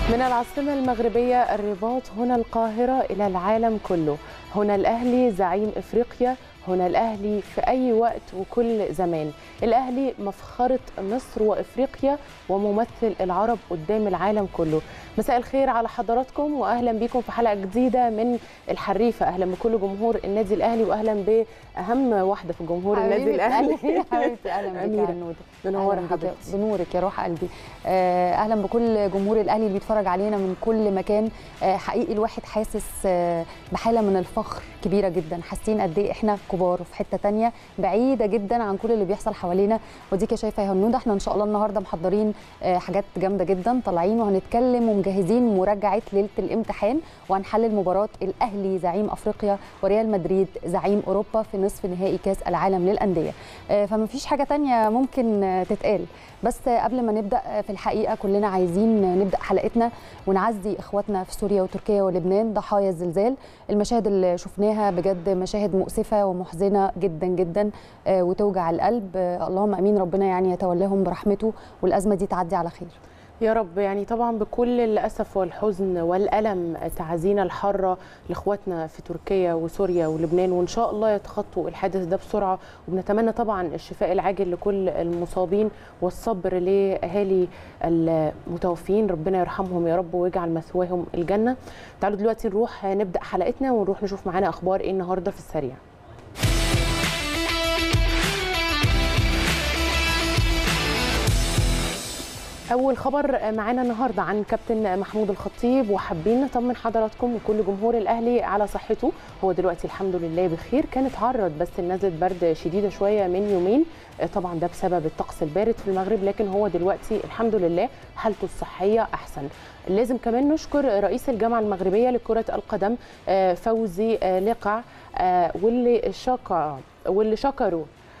من العاصمة المغربية الرباط هنا القاهرة إلى العالم كله هنا الأهلي زعيم إفريقيا هنا الأهلي في أي وقت وكل زمان الأهلي مفخرة مصر وإفريقيا وممثل العرب قدام العالم كله مساء الخير على حضراتكم وأهلا بكم في حلقة جديدة من الحريفة أهلا بكل جمهور النادي الأهلي وأهلا بأهم واحدة في جمهور النادي الأهلي حبيبتي اهلا بك أميرة. يا عنود منورة أهلاً بك يا- حبيبتي. بنورك يا روح قلبي آه، اهلا بكل جمهور الاهلي اللي بيتفرج علينا من كل مكان آه، حقيقي الواحد حاسس آه، بحاله من الفخر كبيره جدا حاسين قد ايه احنا كبار وفي حته تانية بعيده جدا عن كل اللي بيحصل حوالينا وديك شايفه يا هنود احنا ان شاء الله النهارده محضرين آه، حاجات جامده جدا طالعين وهنتكلم ومجهزين مراجعه ليله الامتحان وهنحلل مباراه الاهلي زعيم افريقيا وريال مدريد زعيم اوروبا في نصف نهائي كاس العالم للانديه آه، فما فيش حاجه تانية ممكن آه، تتقال بس آه، قبل ما نبدا آه، في الحقيقه كلنا عايزين آه، نبدا حلقتنا ونعزي اخواتنا في سوريا وتركيا ولبنان ضحايا الزلزال المشاهد اللي شفناها بجد مشاهد مؤسفه ومحزنه جدا جدا آه، وتوجع القلب آه، اللهم امين ربنا يعني يتولاهم برحمته والازمه دي تعدي على خير يا رب يعني طبعا بكل الاسف والحزن والالم تعزينا الحاره لاخواتنا في تركيا وسوريا ولبنان وان شاء الله يتخطوا الحادث ده بسرعه وبنتمنى طبعا الشفاء العاجل لكل المصابين والصبر لاهالي المتوفين ربنا يرحمهم يا رب ويجعل مثواهم الجنه تعالوا دلوقتي نروح نبدا حلقتنا ونروح نشوف معانا اخبار ايه النهارده في السريع أول خبر معانا النهارده عن كابتن محمود الخطيب وحابين نطمن حضراتكم وكل جمهور الأهلي على صحته هو دلوقتي الحمد لله بخير كان اتعرض بس لنزلة برد شديدة شوية من يومين طبعا ده بسبب الطقس البارد في المغرب لكن هو دلوقتي الحمد لله حالته الصحية أحسن لازم كمان نشكر رئيس الجامعة المغربية لكرة القدم آه، فوزي آه، لقع آه، واللي شكر واللي شكروا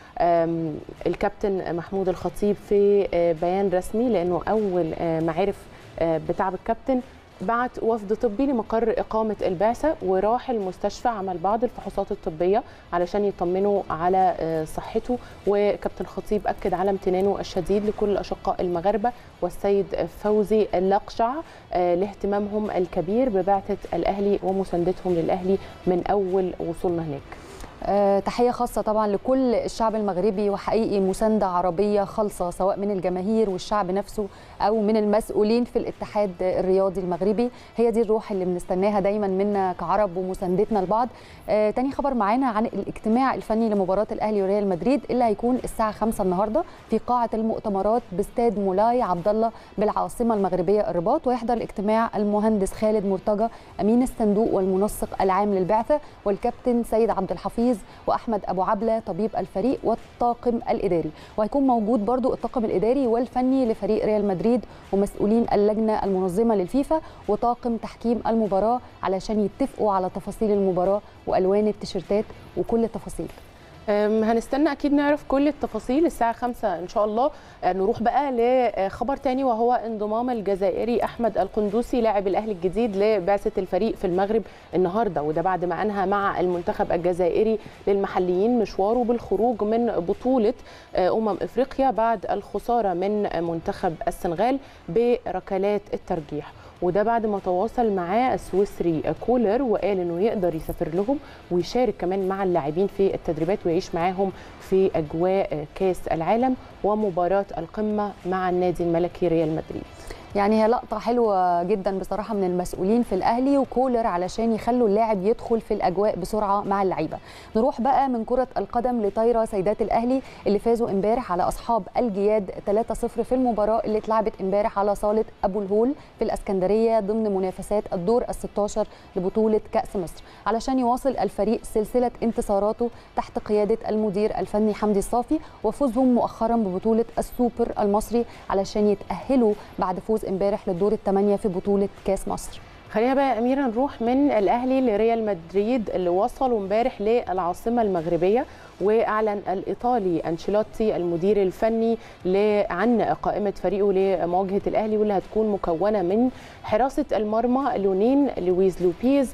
آم، الكابتن محمود الخطيب في آه، بيان رسمي لانه اول آه، ما عرف آه، بتعب الكابتن بعت وفد طبي لمقر إقامة البعثة وراح المستشفى عمل بعض الفحوصات الطبية علشان يطمنوا على آه، صحته وكابتن خطيب أكد على امتنانه الشديد لكل الأشقاء المغاربة والسيد فوزي اللقشع آه، لاهتمامهم الكبير ببعثة الأهلي ومساندتهم للأهلي من أول وصولنا هناك آه، تحية خاصة طبعا لكل الشعب المغربي وحقيقي مساندة عربية خالصة سواء من الجماهير والشعب نفسه أو من المسؤولين في الاتحاد الرياضي المغربي هي دي الروح اللي بنستناها دايما منا كعرب ومساندتنا لبعض آه، تاني خبر معانا عن الاجتماع الفني لمباراة الأهلي وريال مدريد اللي هيكون الساعة 5 النهاردة في قاعة المؤتمرات باستاد مولاي عبد الله بالعاصمة المغربية الرباط ويحضر الاجتماع المهندس خالد مرتجى أمين الصندوق والمنسق العام للبعثة والكابتن سيد عبد الحفيظ واحمد ابو عبله طبيب الفريق والطاقم الاداري وهيكون موجود برضو الطاقم الاداري والفني لفريق ريال مدريد ومسؤولين اللجنه المنظمه للفيفا وطاقم تحكيم المباراه علشان يتفقوا على تفاصيل المباراه والوان التيشيرتات وكل التفاصيل أم، هنستنى اكيد نعرف كل التفاصيل الساعه 5 ان شاء الله أه، نروح بقى لخبر تاني وهو انضمام الجزائري احمد القندوسي لاعب الاهلي الجديد لبعثه الفريق في المغرب النهارده وده بعد ما انهى مع المنتخب الجزائري للمحليين مشواره بالخروج من بطوله أه، امم افريقيا بعد الخساره من منتخب السنغال بركلات الترجيح وده بعد ما تواصل معاه السويسري كولر وقال انه يقدر يسافر لهم ويشارك كمان مع اللاعبين في التدريبات ويعيش معاهم في اجواء كاس العالم ومباراه القمه مع النادي الملكي ريال مدريد يعني هي لقطة حلوة جدا بصراحة من المسؤولين في الأهلي وكولر علشان يخلوا اللاعب يدخل في الأجواء بسرعة مع اللعيبة نروح بقى من كرة القدم لطايرة سيدات الأهلي اللي فازوا امبارح على أصحاب الجياد 3-0 في المباراة اللي اتلعبت امبارح على صالة أبو الهول في الأسكندرية ضمن منافسات الدور ال 16 لبطولة كأس مصر علشان يواصل الفريق سلسلة انتصاراته تحت قيادة المدير الفني حمدي الصافي وفوزهم مؤخرا ببطولة السوبر المصري علشان يتأهلوا بعد فوز امبارح للدور الثمانية في بطولة كاس مصر خلينا بقى يا اميره نروح من الاهلي لريال مدريد اللي وصلوا امبارح للعاصمه المغربيه واعلن الايطالي انشيلوتي المدير الفني ل- عن قائمه فريقه لمواجهه الاهلي واللي هتكون مكونه من حراسه المرمى لونين لويز لوبيز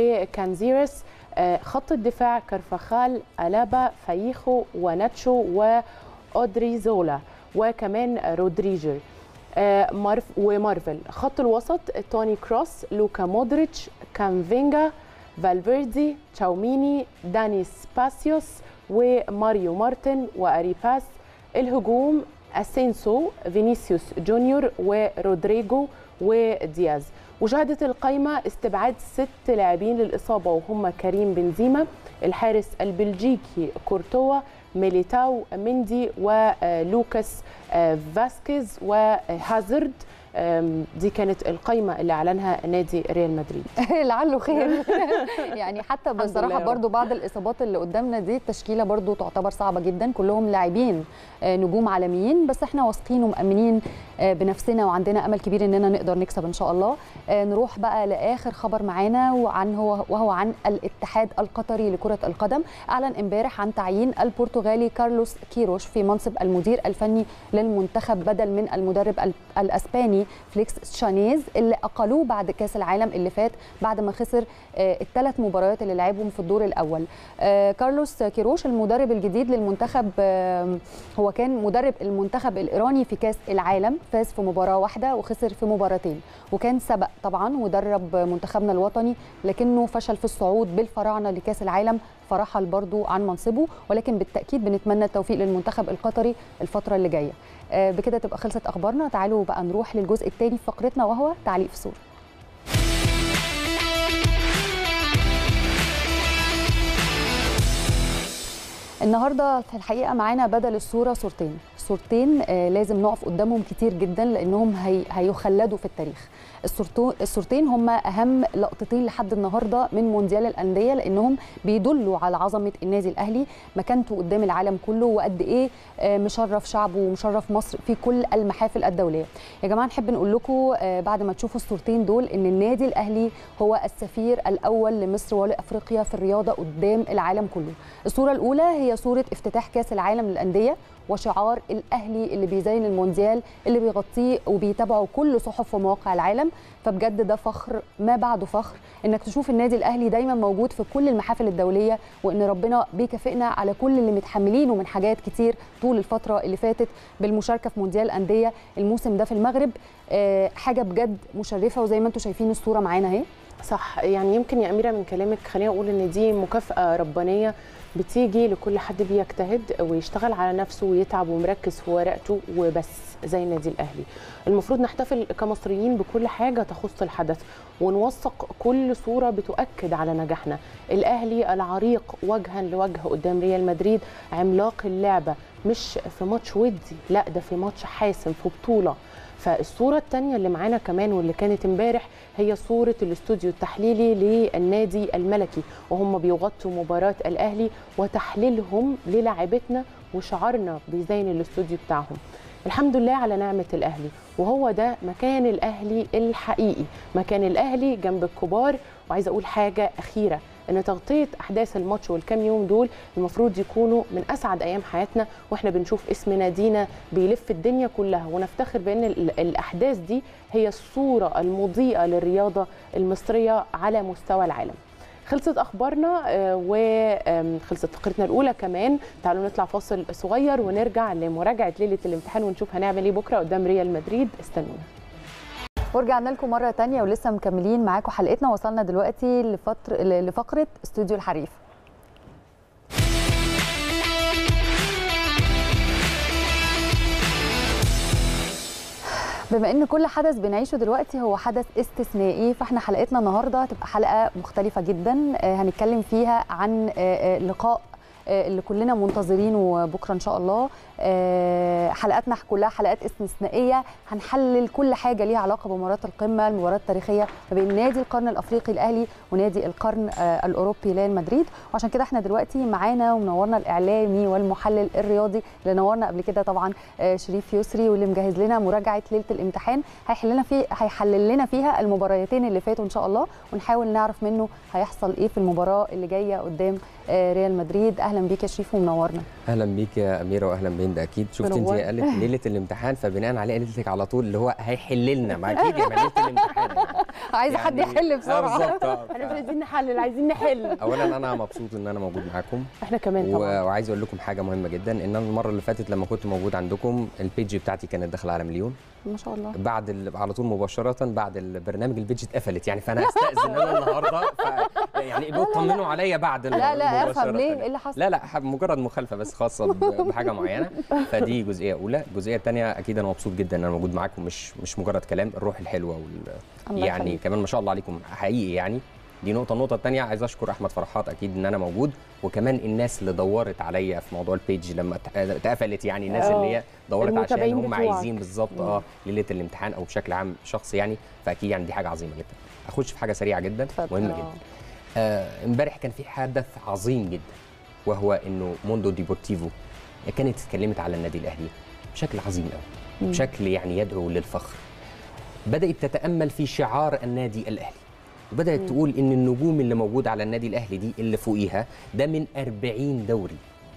وكانزيرس آه، خط الدفاع كارفاخال الابا فايخو وناتشو واودري زولا وكمان رودريجر آه، مارف ومارفل خط الوسط توني كروس لوكا مودريتش كامفينجا فالفيردي تشاوميني داني سباسيوس وماريو مارتن واريباس الهجوم اسينسو فينيسيوس جونيور ورودريجو ودياز وشهدت القائمة استبعاد ست لاعبين للإصابة وهم كريم بنزيما الحارس البلجيكي كورتوا ميليتاو مندي ولوكاس آه، فاسكيز وهازارد آم، دي كانت القائمة اللي أعلنها نادي ريال مدريد لعله خير يعني حتى الحمد بصراحه لله يا رب. برضو بعض الاصابات اللي قدامنا دي التشكيله برضو تعتبر صعبه جدا كلهم لاعبين آه، نجوم عالميين بس احنا واثقين ومأمنين آه، بنفسنا وعندنا امل كبير اننا نقدر نكسب ان شاء الله آه، نروح بقى لاخر خبر معانا وعن هو وهو عن الاتحاد القطري لكره القدم اعلن امبارح عن تعيين البرتغالي كارلوس كيروش في منصب المدير الفني للمنتخب بدل من المدرب ال- الاسباني فليكس شانيز اللي اقلوه بعد كاس العالم اللي فات بعد ما خسر آه، الثلاث مباريات اللي لعبهم في الدور الاول آه، كارلوس كيروش المدرب الجديد للمنتخب آه، هو كان مدرب المنتخب الايراني في كاس العالم فاز في مباراه واحده وخسر في مباراتين وكان سبق طبعا ودرب منتخبنا الوطني لكنه فشل في الصعود بالفراعنه لكاس العالم فرحل برضو عن منصبه ولكن بالتاكيد بنتمنى التوفيق للمنتخب القطري الفتره اللي جايه آه، بكده تبقى خلصت اخبارنا تعالوا بقى نروح للجزء الثاني في فقرتنا وهو تعليق في صوره النهارده في الحقيقه معانا بدل الصوره صورتين صورتين آه لازم نقف قدامهم كتير جدا لانهم هي هيخلدوا في التاريخ الصورتو- الصورتين هم اهم لقطتين لحد النهارده من مونديال الانديه لانهم بيدلوا على عظمه النادي الاهلي مكانته قدام العالم كله وقد ايه آه مشرف شعبه ومشرف مصر في كل المحافل الدوليه يا جماعه نحب نقول لكم آه بعد ما تشوفوا الصورتين دول ان النادي الاهلي هو السفير الاول لمصر ولافريقيا في الرياضه قدام العالم كله الصوره الاولى هي صوره افتتاح كاس العالم للانديه وشعار الاهلي اللي بيزين المونديال اللي بيغطيه وبيتابعه كل صحف ومواقع العالم فبجد ده فخر ما بعده فخر انك تشوف النادي الاهلي دايما موجود في كل المحافل الدوليه وان ربنا بيكافئنا على كل اللي متحملينه من حاجات كتير طول الفتره اللي فاتت بالمشاركه في مونديال انديه الموسم ده في المغرب آه، حاجه بجد مشرفه وزي ما انتم شايفين الصوره معانا اهي صح يعني يمكن يا أميرة من كلامك خلينا أقول إن دي مكافأة ربانية بتيجي لكل حد بيجتهد ويشتغل على نفسه ويتعب ومركز في ورقته وبس زي النادي الأهلي المفروض نحتفل كمصريين بكل حاجة تخص الحدث ونوثق كل صورة بتؤكد على نجاحنا الأهلي العريق وجها لوجه قدام ريال مدريد عملاق اللعبة مش في ماتش ودي لا ده في ماتش حاسم في بطولة فالصورة الثانية اللي معانا كمان واللي كانت امبارح هي صورة الاستوديو التحليلي للنادي الملكي وهم بيغطوا مباراة الأهلي وتحليلهم للاعبتنا وشعارنا بيزين الاستوديو بتاعهم الحمد لله على نعمة الأهلي وهو ده مكان الأهلي الحقيقي مكان الأهلي جنب الكبار وعايزة أقول حاجة أخيرة ان تغطيه احداث الماتش والكام يوم دول المفروض يكونوا من اسعد ايام حياتنا واحنا بنشوف اسم نادينا بيلف الدنيا كلها ونفتخر بان ال- الاحداث دي هي الصوره المضيئه للرياضه المصريه على مستوى العالم خلصت اخبارنا آه، وخلصت فقرتنا الاولى كمان تعالوا نطلع فاصل صغير ونرجع لمراجعه ليله الامتحان ونشوف هنعمل ايه بكره قدام ريال مدريد استنونا ورجعنا لكم مرة تانية ولسه مكملين معاكم حلقتنا وصلنا دلوقتي لفتر... لفقرة استوديو الحريف بما ان كل حدث بنعيشه دلوقتي هو حدث استثنائي فاحنا حلقتنا النهارده هتبقى حلقه مختلفه جدا آه، هنتكلم فيها عن آه، آه، لقاء آه، اللي كلنا منتظرينه بكره ان شاء الله آه، حلقاتنا كلها حلقات استثنائيه هنحلل كل حاجه ليها علاقه بمباراه القمه المباراه التاريخيه ما بين نادي القرن الافريقي الاهلي ونادي القرن آه، الاوروبي ريال مدريد وعشان كده احنا دلوقتي معانا ومنورنا الاعلامي والمحلل الرياضي اللي نورنا قبل كده طبعا آه، شريف يسري واللي مجهز لنا مراجعه ليله الامتحان هيحل لنا في هيحلل لنا فيها المباراتين اللي فاتوا ان شاء الله ونحاول نعرف منه هيحصل ايه في المباراه اللي جايه قدام آه، ريال مدريد اهلا اهلا بيك يا شريف ومنورنا اهلا بيك يا اميره واهلا بهند اكيد شفت انت منور. هي قالت ليله الامتحان فبناء عليه قالت لك على طول اللي هو هيحل لنا ما اكيد يبقى ليله الامتحان عايزه حد يحل آه، بسرعه بالظبط آه. احنا مش عايزين نحلل عايزين نحل اولا انا مبسوط ان انا موجود معاكم احنا كمان و- طبعا وعايز اقول لكم حاجه مهمه جدا ان انا المره اللي فاتت لما كنت موجود عندكم البيج بتاعتي كانت داخله على مليون ما شاء الله بعد ال... على طول مباشره بعد البرنامج البيج اتقفلت يعني فانا هستاذن انا النهارده ف... يعني بيطمنوا عليا بعد لا لا افهم مباشرة. ليه ايه اللي حصل لا لا حب- مجرد مخالفه بس خاصه ب- بحاجه معينه فدي جزئيه اولى الجزئيه الثانيه اكيد انا مبسوط جدا ان انا موجود معاكم مش مش مجرد كلام الروح الحلوه وال... الله يعني يخليك. كمان ما شاء الله عليكم حقيقي يعني دي نقطه النقطه الثانيه عايز اشكر احمد فرحات اكيد ان انا موجود وكمان الناس اللي دورت عليا في موضوع البيج لما ات- اتقفلت يعني الناس آه. اللي هي دورت عشان المتابعين هم بتوعك. عايزين بالظبط اه ليله الامتحان او بشكل عام شخص يعني فاكيد يعني دي حاجه عظيمه جدا اخش في حاجه سريعه جدا اتفضل. مهمه آه. جدا آه، امبارح كان في حدث عظيم جدا وهو انه موندو ديبورتيفو كانت اتكلمت على النادي الاهلي بشكل عظيم قوي بشكل يعني يدعو للفخر بدات تتامل في شعار النادي الاهلي وبدات تقول ان النجوم اللي موجوده على النادي الاهلي دي اللي فوقيها ده من 40 دوري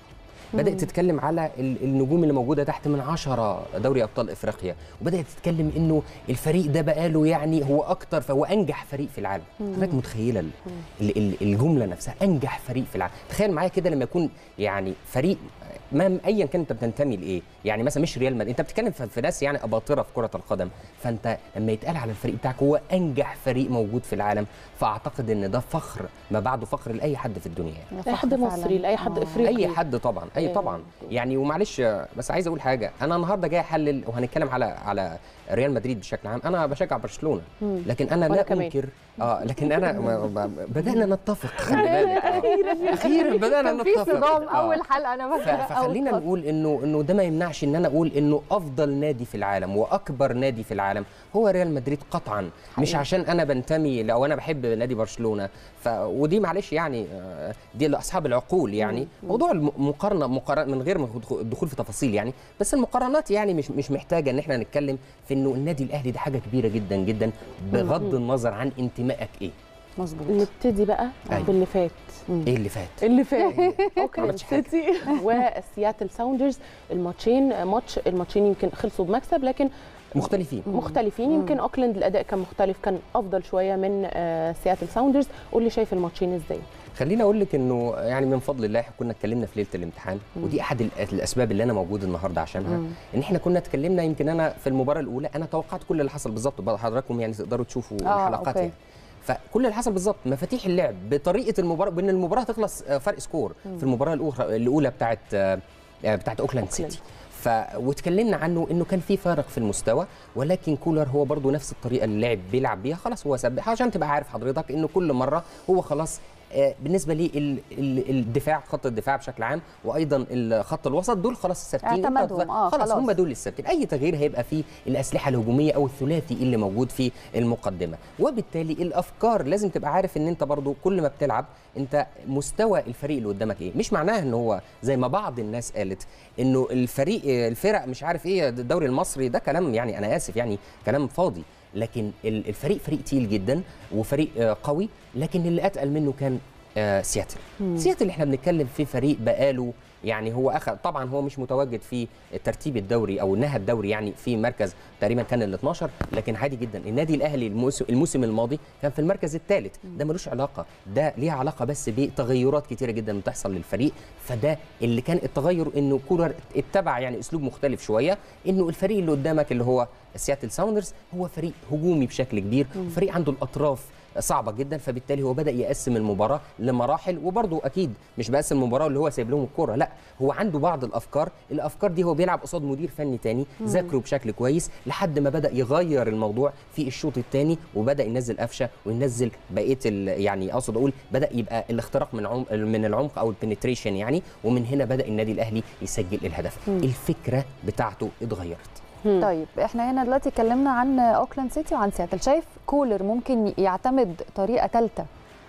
بدات تتكلم على ال- النجوم اللي موجوده تحت من 10 دوري ابطال افريقيا وبدات تتكلم انه الفريق ده بقاله يعني هو اكتر فهو انجح فريق في العالم حضرتك متخيله ال- ال- ال- الجمله نفسها انجح فريق في العالم تخيل معايا كده لما يكون يعني فريق ما ايا كان انت بتنتمي لايه يعني مثلا مش ريال مدريد انت بتتكلم في في ناس يعني اباطره في كره القدم فانت لما يتقال على الفريق بتاعك هو انجح فريق موجود في العالم فاعتقد ان ده فخر ما بعده فخر لاي حد في الدنيا يعني. لاي حد فعلاً. مصري لاي حد آه. افريقي اي حد طبعا اي آه. طبعا يعني ومعلش بس عايز اقول حاجه انا النهارده جاي احلل وهنتكلم على على ريال مدريد بشكل عام انا بشجع برشلونه لكن انا وأنا لا كمان. انكر اه لكن انا ما- ما- بدانا نتفق خلي بالك آه. اخيرا بدانا كان في نتفق صدام آه. اول حلقه انا ف- فاكره أول فخلينا خط. نقول انه انه ده ما يمنعش ان انا اقول انه افضل نادي في العالم واكبر نادي في العالم هو ريال مدريد قطعا مش حقيقي. عشان انا بنتمي او انا بحب نادي برشلونه ف ودي معلش يعني آه، دي لاصحاب العقول يعني موضوع المقارنه مقارنة من غير ما الدخول- الدخول في تفاصيل يعني بس المقارنات يعني مش مش محتاجه ان احنا نتكلم في انه النادي الاهلي ده حاجه كبيره جدا جدا بغض النظر عن انتمائك ايه مظبوط نبتدي بقى أيوة. باللي فات ايه اللي فات اللي فات اوكلاند عملتش حاجة. سيتي وسياتل ساوندرز الماتشين ماتش الماتشين يمكن خلصوا بمكسب لكن مختلفين مختلفين يمكن اوكلاند الاداء كان مختلف كان افضل شويه من آه، سياتل ساوندرز قول لي شايف الماتشين ازاي خليني اقول لك انه يعني من فضل الله كنا اتكلمنا في ليله الامتحان ودي احد الأ- الاسباب اللي انا موجود النهارده عشانها ان احنا كنا اتكلمنا يمكن انا في المباراه الاولى انا توقعت كل اللي حصل بالظبط بقى حضراتكم يعني تقدروا تشوفوا آه، الحلقات أوكي. يعني فكل اللي حصل بالظبط مفاتيح اللعب بطريقه المباراه بان المباراه تخلص آه، فرق سكور في المباراه الاخرى الاولى بتاعت آه، آه، بتاعت اوكلاند أوكلاند. سيتي ف واتكلمنا عنه انه كان في فارق في المستوى ولكن كولر هو برضه نفس الطريقه اللي لعب بيلعب بيها خلاص هو سبح عشان تبقى عارف حضرتك انه كل مره هو خلاص آه، بالنسبه لي ال- ال- الدفاع خط الدفاع بشكل عام وايضا الخط الوسط دول خلاص ثابتين أنت اعتمدهم، آه، خلاص خلاص. هم دول الثابتين اي تغيير هيبقى في الاسلحه الهجوميه او الثلاثي اللي موجود في المقدمه وبالتالي الافكار لازم تبقى عارف ان انت برضو كل ما بتلعب انت مستوى الفريق اللي قدامك ايه مش معناها ان هو زي ما بعض الناس قالت انه الفريق الفرق مش عارف ايه الدوري المصري ده كلام يعني انا اسف يعني كلام فاضي لكن ال- الفريق فريق تقيل جدا وفريق آه، قوي لكن اللي اتقل منه كان آه، سياتل سياتل احنا بنتكلم في فريق بقاله يعني هو اخذ طبعا هو مش متواجد في ترتيب الدوري او نهى الدوري يعني في مركز تقريبا كان ال 12 لكن عادي جدا النادي الاهلي الموسم, الموسم الماضي كان في المركز الثالث ده ملوش علاقه ده ليه علاقه بس بتغيرات كتيره جدا بتحصل للفريق فده اللي كان التغير انه كولر اتبع يعني اسلوب مختلف شويه انه الفريق اللي قدامك اللي هو سياتل ساوندرز هو فريق هجومي بشكل كبير فريق عنده الاطراف صعبه جدا فبالتالي هو بدا يقسم المباراه لمراحل وبرضه اكيد مش بقسم المباراه اللي هو سايب لهم الكوره لا هو عنده بعض الافكار الافكار دي هو بيلعب قصاد مدير فني تاني ذاكره بشكل كويس لحد ما بدا يغير الموضوع في الشوط الثاني وبدا ينزل قفشه وينزل بقيه ال- يعني اقصد اقول بدا يبقى الاختراق من عمق من العمق او البنتريشن يعني ومن هنا بدا النادي الاهلي يسجل الهدف الفكره بتاعته اتغيرت طيب احنا هنا دلوقتي اتكلمنا عن اوكلاند سيتي وعن سياتل شايف كولر ممكن يعتمد طريقه ثالثه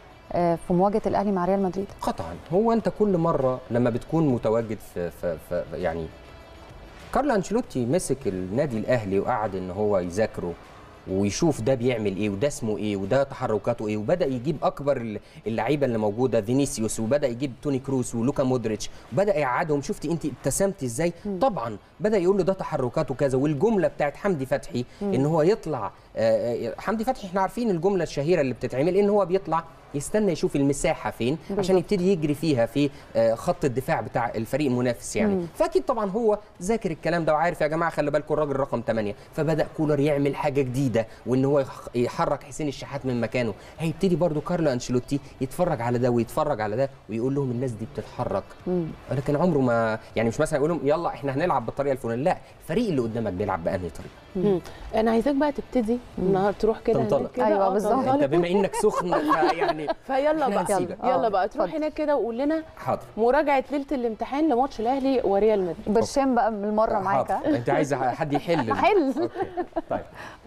في مواجهه الاهلي مع ريال مدريد قطعا هو انت كل مره لما بتكون متواجد في, في, في يعني كارلو انشيلوتي مسك النادي الاهلي وقعد ان هو يذاكره ويشوف ده بيعمل ايه وده اسمه ايه وده تحركاته ايه وبدا يجيب اكبر ال- اللعيبه اللي موجوده فينيسيوس وبدا يجيب توني كروس ولوكا مودريتش وبدا يقعدهم شفتي انت ابتسمتي ازاي طبعا بدا يقول له ده تحركاته كذا والجمله بتاعت حمدي فتحي ان هو يطلع آه، آه، حمدي فتحي احنا عارفين الجمله الشهيره اللي بتتعمل ان هو بيطلع يستنى يشوف المساحه فين عشان يبتدي يجري فيها في آه، خط الدفاع بتاع الفريق المنافس يعني فاكيد طبعا هو ذاكر الكلام ده وعارف يا جماعه خلي بالكم الراجل رقم 8 فبدا كولر يعمل حاجه جديده وان هو يخ- يحرك حسين الشحات من مكانه هيبتدي برضو كارلو انشيلوتي يتفرج على ده ويتفرج على ده ويقول لهم الناس دي بتتحرك ولكن عمره ما يعني مش مثلا يقول لهم يلا احنا هنلعب بالطريقه الفلانيه لا الفريق اللي قدامك بيلعب بانهي طريقه مم. انا عايزاك بقى تبتدي النهارده تروح كده تنطلق. هناك كده أيوة آه، بالظبط. تنطلق. انت بما انك سخن فيعني فيلا إحنا بقى هنسيبك. يلا آه، بقى تروح اتفضل. هناك كده وقول لنا حاضر مراجعه ليله الامتحان لماتش الاهلي وريال مدريد برشام بقى بالمره معاك حاضر. ها؟ انت عايز حد يحل حل. اوكي طيب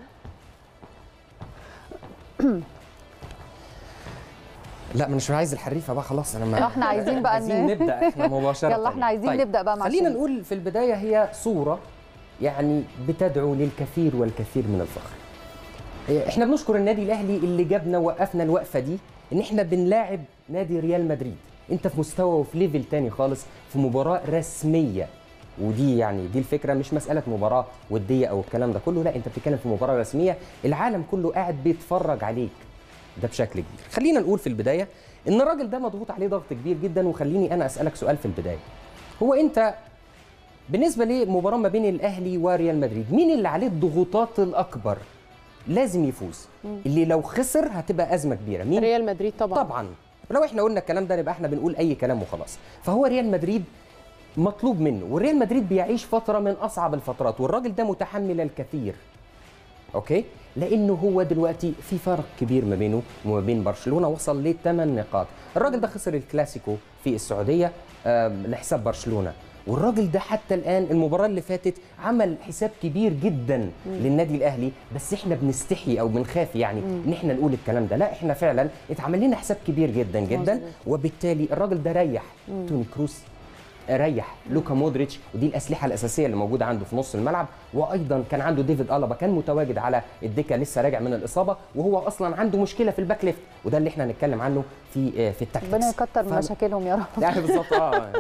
لا ما مش عايز الحريفه بقى خلاص انا ما احنا عايزين بقى عايزين ن- نبدا احنا مباشره يلا احنا عايزين طيب. نبدا بقى مع خلينا شيرين. نقول في البدايه هي صوره يعني بتدعو للكثير والكثير من الفخر هي- احنا بنشكر النادي الاهلي اللي جابنا وقفنا الوقفه دي ان احنا بنلاعب نادي ريال مدريد انت في مستوى وفي ليفل تاني خالص في مباراه رسميه ودي يعني دي الفكره مش مساله مباراه وديه او الكلام ده كله لا انت بتتكلم في مباراه رسميه العالم كله قاعد بيتفرج عليك ده بشكل كبير خلينا نقول في البدايه ان الراجل ده مضغوط عليه ضغط كبير جدا وخليني انا اسالك سؤال في البدايه هو انت بالنسبه لمباراه ما بين الاهلي وريال مدريد مين اللي عليه الضغوطات الاكبر لازم يفوز اللي لو خسر هتبقى ازمه كبيره مين ريال مدريد طبعا طبعا لو احنا قلنا الكلام ده نبقى احنا بنقول اي كلام وخلاص فهو ريال مدريد مطلوب منه والريال مدريد بيعيش فتره من اصعب الفترات والراجل ده متحمل الكثير اوكي لانه هو دلوقتي في فرق كبير ما بينه وما بين برشلونه وصل لثمان نقاط الراجل ده خسر الكلاسيكو في السعوديه آم، لحساب برشلونه والراجل ده حتى الان المباراه اللي فاتت عمل حساب كبير جدا للنادي الاهلي بس احنا بنستحي او بنخاف يعني ان احنا نقول الكلام ده لا احنا فعلا اتعمل لنا حساب كبير جدا جدا مظبوط. وبالتالي الراجل ده ريح توني كروس ريح لوكا مودريتش ودي الاسلحه الاساسيه اللي موجوده عنده في نص الملعب وايضا كان عنده ديفيد الابا كان متواجد على الدكه لسه راجع من الاصابه وهو اصلا عنده مشكله في الباك ليفت وده اللي احنا هنتكلم عنه في آه، في التكتكس ربنا يكتر من ف- مشاكلهم يا رب يعني بالظبط اه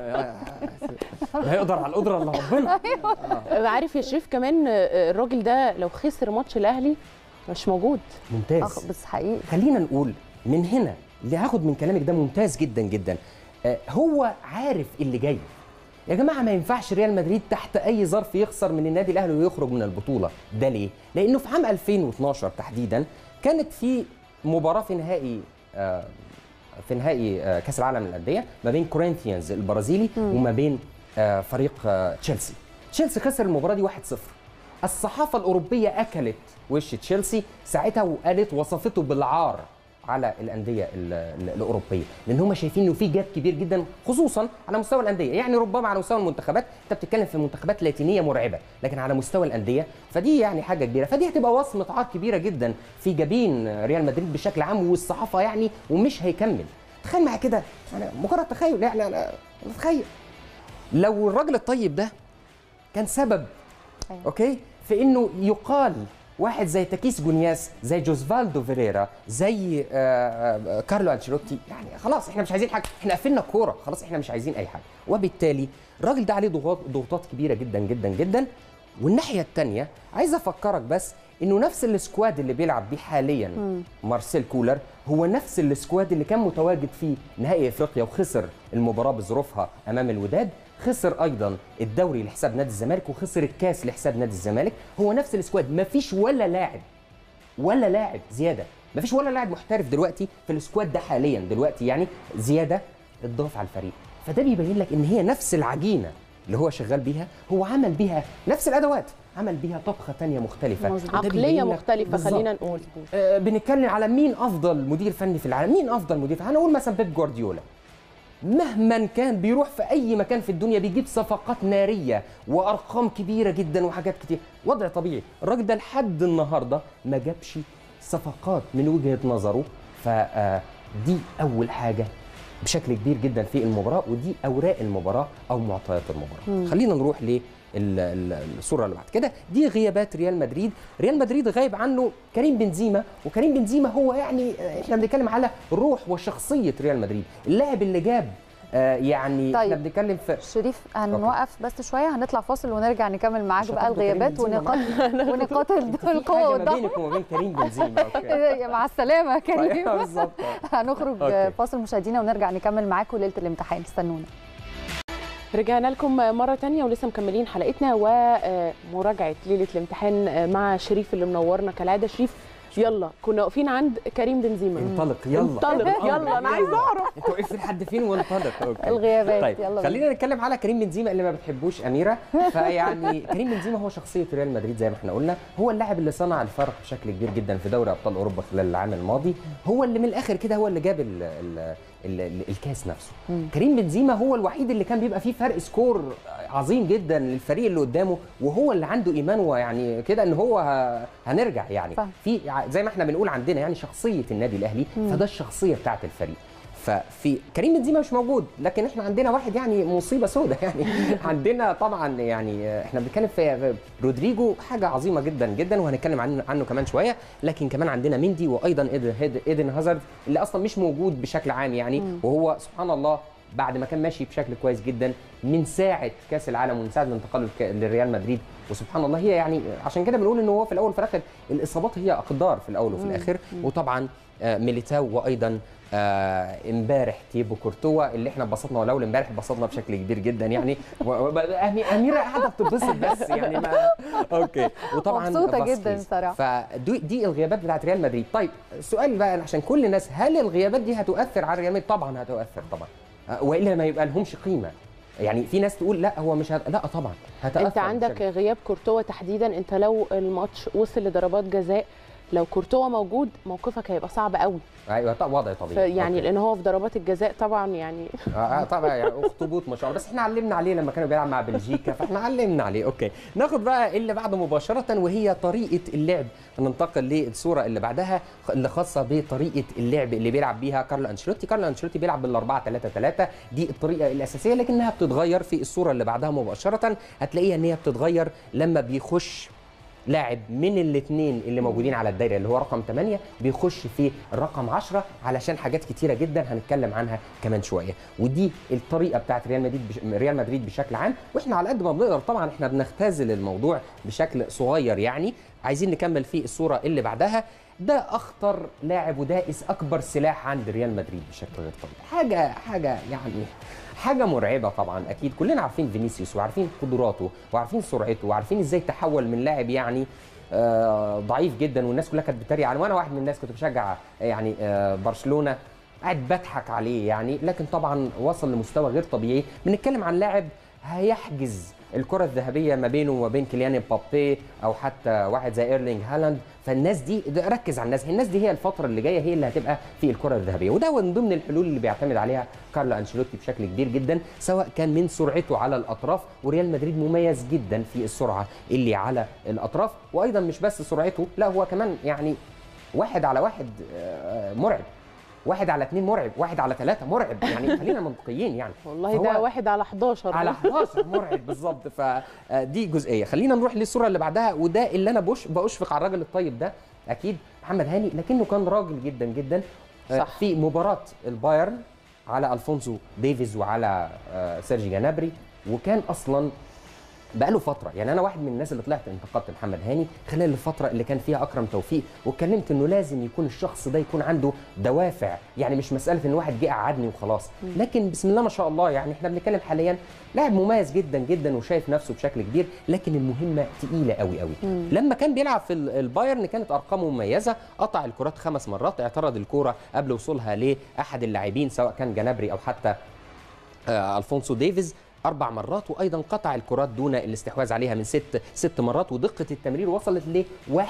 لا يقدر على القدره الا ربنا عارف يا شريف كمان آه، الراجل ده لو خسر ماتش الاهلي مش موجود ممتاز أخ بس حقيقي خلينا نقول من هنا اللي هاخد من كلامك ده ممتاز جدا جدا آه، هو عارف اللي جاي يا جماعه ما ينفعش ريال مدريد تحت اي ظرف يخسر من النادي الاهلي ويخرج من البطوله ده ليه لانه في عام 2012 تحديدا كانت في مباراه في نهائي آه، في نهائي آه، كاس العالم للانديه ما بين كورinthians البرازيلي وما بين آه، فريق آه، تشيلسي تشيلسي خسر المباراه دي 1-0 الصحافه الاوروبيه اكلت وش تشيلسي ساعتها وقالت وصفته بالعار على الانديه ال- ال- الاوروبيه لان هم شايفين انه في جاب كبير جدا خصوصا على مستوى الانديه يعني ربما على مستوى المنتخبات انت بتتكلم في منتخبات لاتينيه مرعبه لكن على مستوى الانديه فدي يعني حاجه كبيره فدي هتبقى وصمه عار كبيره جدا في جبين ريال مدريد بشكل عام والصحافه يعني ومش هيكمل تخيل معايا كده انا مجرد تخيل يعني انا تخيل لو الراجل الطيب ده كان سبب أيوة. اوكي في انه يقال واحد زي تاكيس جونياس زي جوزفالدو فيريرا زي آه، آه، كارلو انشيلوتي يعني خلاص احنا مش عايزين حاجه احنا قفلنا الكوره خلاص احنا مش عايزين اي حاجه وبالتالي الراجل ده عليه ضغوط ضغوطات كبيره جدا جدا جدا والناحيه الثانيه عايز افكرك بس انه نفس السكواد اللي بيلعب بيه حاليا مارسيل كولر هو نفس السكواد اللي كان متواجد في نهائي افريقيا وخسر المباراه بظروفها امام الوداد خسر ايضا الدوري لحساب نادي الزمالك وخسر الكاس لحساب نادي الزمالك هو نفس السكواد مفيش ولا لاعب ولا لاعب زياده مفيش ولا لاعب محترف دلوقتي في السكواد ده حاليا دلوقتي يعني زياده اتضاف على الفريق فده بيبين لك ان هي نفس العجينه اللي هو شغال بيها هو عمل بيها نفس الادوات عمل بيها طبخه تانية مختلفه مظبوط. وده بيبين عقليه لك مختلفه بالظبط. خلينا نقول آه، بنتكلم على مين افضل مدير فني في العالم مين افضل مدير فني هنقول مثلا بيب جوارديولا مهما كان بيروح في اي مكان في الدنيا بيجيب صفقات ناريه وارقام كبيره جدا وحاجات كتير وضع طبيعي الراجل ده لحد النهارده ما جابش صفقات من وجهه نظره فدي اول حاجه بشكل كبير جدا في المباراه ودي اوراق المباراه او معطيات المباراه خلينا نروح ل الصوره اللي بعد كده دي غيابات ريال مدريد ريال مدريد غايب عنه كريم بنزيما وكريم بنزيما هو يعني آه، احنا بنتكلم على روح وشخصيه ريال مدريد اللاعب اللي جاب آه، يعني طيب. احنا بنتكلم في شريف هنوقف بس شويه هنطلع فاصل ونرجع نكمل معاك مش بقى هتاخدوا كريم الغيابات بنزيما ونقاط ونقاط في القوه حاجه ما والضعف بينك وما بين كريم بنزيما اوكي مع السلامه يا كريم أيوة بالظبط هنخرج أوكي. فاصل مشاهدينا ونرجع نكمل معاكم ليله الامتحان استنونا رجعنا لكم مرة تانية ولسه مكملين حلقتنا ومراجعة ليلة الامتحان مع شريف اللي منورنا كالعادة شريف يلا كنا واقفين عند كريم بنزيما انطلق يلا انطلق يلا انا عايزه اعرف انت واقف لحد فين وانطلق اوكي الغيابات طيب يلا بينا. خلينا نتكلم على كريم بنزيما اللي ما بتحبوش اميره فيعني كريم بنزيما هو شخصيه ريال مدريد زي ما احنا قلنا هو اللاعب اللي صنع الفرق بشكل كبير جدا في دوري ابطال اوروبا خلال العام الماضي هو اللي من الاخر كده هو اللي جاب ال ال ال ال الكاس نفسه كريم بنزيما هو الوحيد اللي كان بيبقى فيه فرق سكور عظيم جدا للفريق اللي قدامه وهو اللي عنده ايمان ويعني كده ان هو ه- هنرجع يعني فاهم. في ع- زي ما احنا بنقول عندنا يعني شخصيه النادي الاهلي فده الشخصيه بتاعت الفريق ففي كريم بنزيما مش موجود لكن احنا عندنا واحد يعني مصيبه سوداء يعني عندنا طبعا يعني احنا بنتكلم في في رودريجو حاجه عظيمه جدا جدا وهنتكلم عنه عنه كمان شويه لكن كمان عندنا مندي وايضا ايدن, هيد- إيدن هازارد اللي اصلا مش موجود بشكل عام يعني وهو سبحان الله بعد ما كان ماشي بشكل كويس جدا من ساعه كاس العالم ومن ساعه انتقاله الك- لريال مدريد وسبحان الله هي يعني عشان كده بنقول ان هو في الاول وفي الاخر الاصابات هي اقدار في الاول وفي الاخر وطبعا آه، ميليتاو وايضا آه، امبارح تيبو كورتوا اللي احنا اتبسطنا ولو امبارح اتبسطنا بشكل كبير جدا يعني و- و- أمي- اميره قاعده بتتبسط بس يعني ما اوكي وطبعا مبسوطة فاسكيز. جدا صراحة. فدي دي الغيابات بتاعت ريال مدريد طيب السؤال بقى عشان كل الناس هل الغيابات دي هتؤثر على ريال مدريد طبعا هتؤثر طبعا آه، والا ما يبقى لهمش قيمه يعني في ناس تقول لا هو مش هت... لا طبعا هتأثر انت عندك بشكل- غياب كورتوا تحديدا انت لو الماتش وصل لضربات جزاء لو كورتوا موجود موقفك هيبقى صعب قوي ايوه طبعا وضع طبيعي يعني أوكي. لان هو في ضربات الجزاء طبعا يعني اه آه، طبعا يعني اخطبوط ما شاء الله بس احنا علمنا عليه لما كانوا بيلعب مع بلجيكا فاحنا علمنا عليه اوكي ناخد بقى اللي بعده مباشره وهي طريقه اللعب ننتقل للصوره اللي بعدها اللي خاصه بطريقه اللعب اللي بيلعب بيها كارلو انشيلوتي كارلو انشيلوتي بيلعب بال 4 3 3 دي الطريقه الاساسيه لكنها بتتغير في الصوره اللي بعدها مباشره هتلاقيها ان هي بتتغير لما بيخش لاعب من الاثنين اللي موجودين على الدايره اللي هو رقم 8 بيخش في الرقم 10 علشان حاجات كتيره جدا هنتكلم عنها كمان شويه ودي الطريقه بتاعت ريال مدريد بش... ريال مدريد بشكل عام واحنا على قد ما بنقدر طبعا احنا بنختزل الموضوع بشكل صغير يعني عايزين نكمل في الصوره اللي بعدها ده اخطر لاعب ودائس اكبر سلاح عند ريال مدريد بشكل غير طبيعي حاجه حاجه يعني حاجه مرعبه طبعا اكيد كلنا عارفين فينيسيوس وعارفين قدراته وعارفين سرعته وعارفين ازاي تحول من لاعب يعني آه، ضعيف جدا والناس كلها كانت بتتريق عليه وانا واحد من الناس كنت بشجع يعني آه، برشلونه قاعد بضحك عليه يعني لكن طبعا وصل لمستوى غير طبيعي بنتكلم عن لاعب هيحجز الكرة الذهبية ما بينه وما بين كيليان مبابي أو حتى واحد زي إيرلينج هالاند فالناس دي ده ركز على الناس الناس دي هي الفترة اللي جاية هي اللي هتبقى في الكرة الذهبية وده من ضمن الحلول اللي بيعتمد عليها كارلو أنشيلوتي بشكل كبير جدا سواء كان من سرعته على الأطراف وريال مدريد مميز جدا في السرعة اللي على الأطراف وأيضا مش بس سرعته لا هو كمان يعني واحد على واحد آه، مرعب واحد على اثنين مرعب واحد على ثلاثة مرعب يعني خلينا منطقيين يعني والله فهو- ده واحد على 11 على 11 مرعب بالظبط فدي جزئيه خلينا نروح للصوره اللي بعدها وده اللي انا بش بشفق على الراجل الطيب ده اكيد محمد هاني لكنه كان راجل جدا جدا آه، صح. في مباراه البايرن على الفونسو ديفيز وعلى آه، سيرجي جنابري وكان اصلا بقاله فتره يعني انا واحد من الناس اللي طلعت انتقدت محمد هاني خلال الفتره اللي كان فيها اكرم توفيق واتكلمت انه لازم يكون الشخص ده يكون عنده دوافع يعني مش مساله ان واحد جه قعدني وخلاص لكن بسم الله ما شاء الله يعني احنا بنتكلم حاليا لاعب مميز جدا جدا وشايف نفسه بشكل كبير لكن المهمه تقيله قوي قوي لما كان بيلعب في ال- البايرن كانت ارقامه مميزه قطع الكرات خمس مرات اعترض الكوره قبل وصولها لاحد اللاعبين سواء كان جنابري او حتى آه، الفونسو ديفيز اربع مرات وايضا قطع الكرات دون الاستحواذ عليها من ست ست مرات ودقه التمرير وصلت ل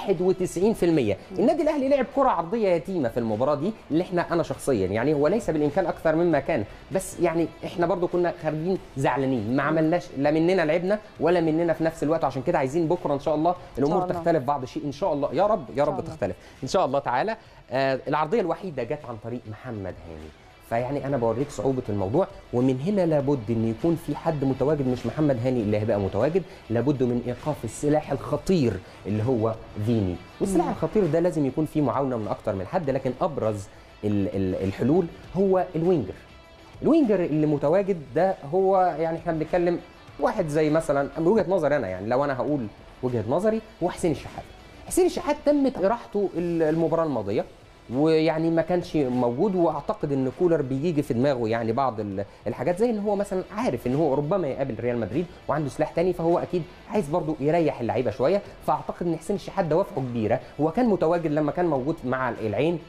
91% النادي الاهلي لعب كره عرضيه يتيمه في المباراه دي اللي احنا انا شخصيا يعني هو ليس بالامكان اكثر مما كان بس يعني احنا برضو كنا خارجين زعلانين ما عملناش لا مننا لعبنا ولا مننا في نفس الوقت عشان كده عايزين بكره ان شاء الله الامور الله. تختلف بعض الشيء ان شاء الله يا رب يا رب الله. تختلف ان شاء الله تعالى آه العرضيه الوحيده جت عن طريق محمد هاني فيعني انا بوريك صعوبه الموضوع ومن هنا لابد ان يكون في حد متواجد مش محمد هاني اللي هيبقى متواجد لابد من ايقاف السلاح الخطير اللي هو فيني والسلاح الخطير ده لازم يكون فيه معاونه من اكتر من حد لكن ابرز ال- ال- الحلول هو الوينجر الوينجر اللي متواجد ده هو يعني احنا بنتكلم واحد زي مثلا من وجهه نظري انا يعني لو انا هقول وجهه نظري هو حسين الشحات حسين الشحات تمت اراحته ال- المباراه الماضيه ويعني ما كانش موجود واعتقد ان كولر بيجي في دماغه يعني بعض ال- الحاجات زي ان هو مثلا عارف ان هو ربما يقابل ريال مدريد وعنده سلاح تاني فهو اكيد عايز برضه يريح اللعيبه شويه فاعتقد ان حسين الشحات دوافعه كبيره هو كان متواجد لما كان موجود مع العين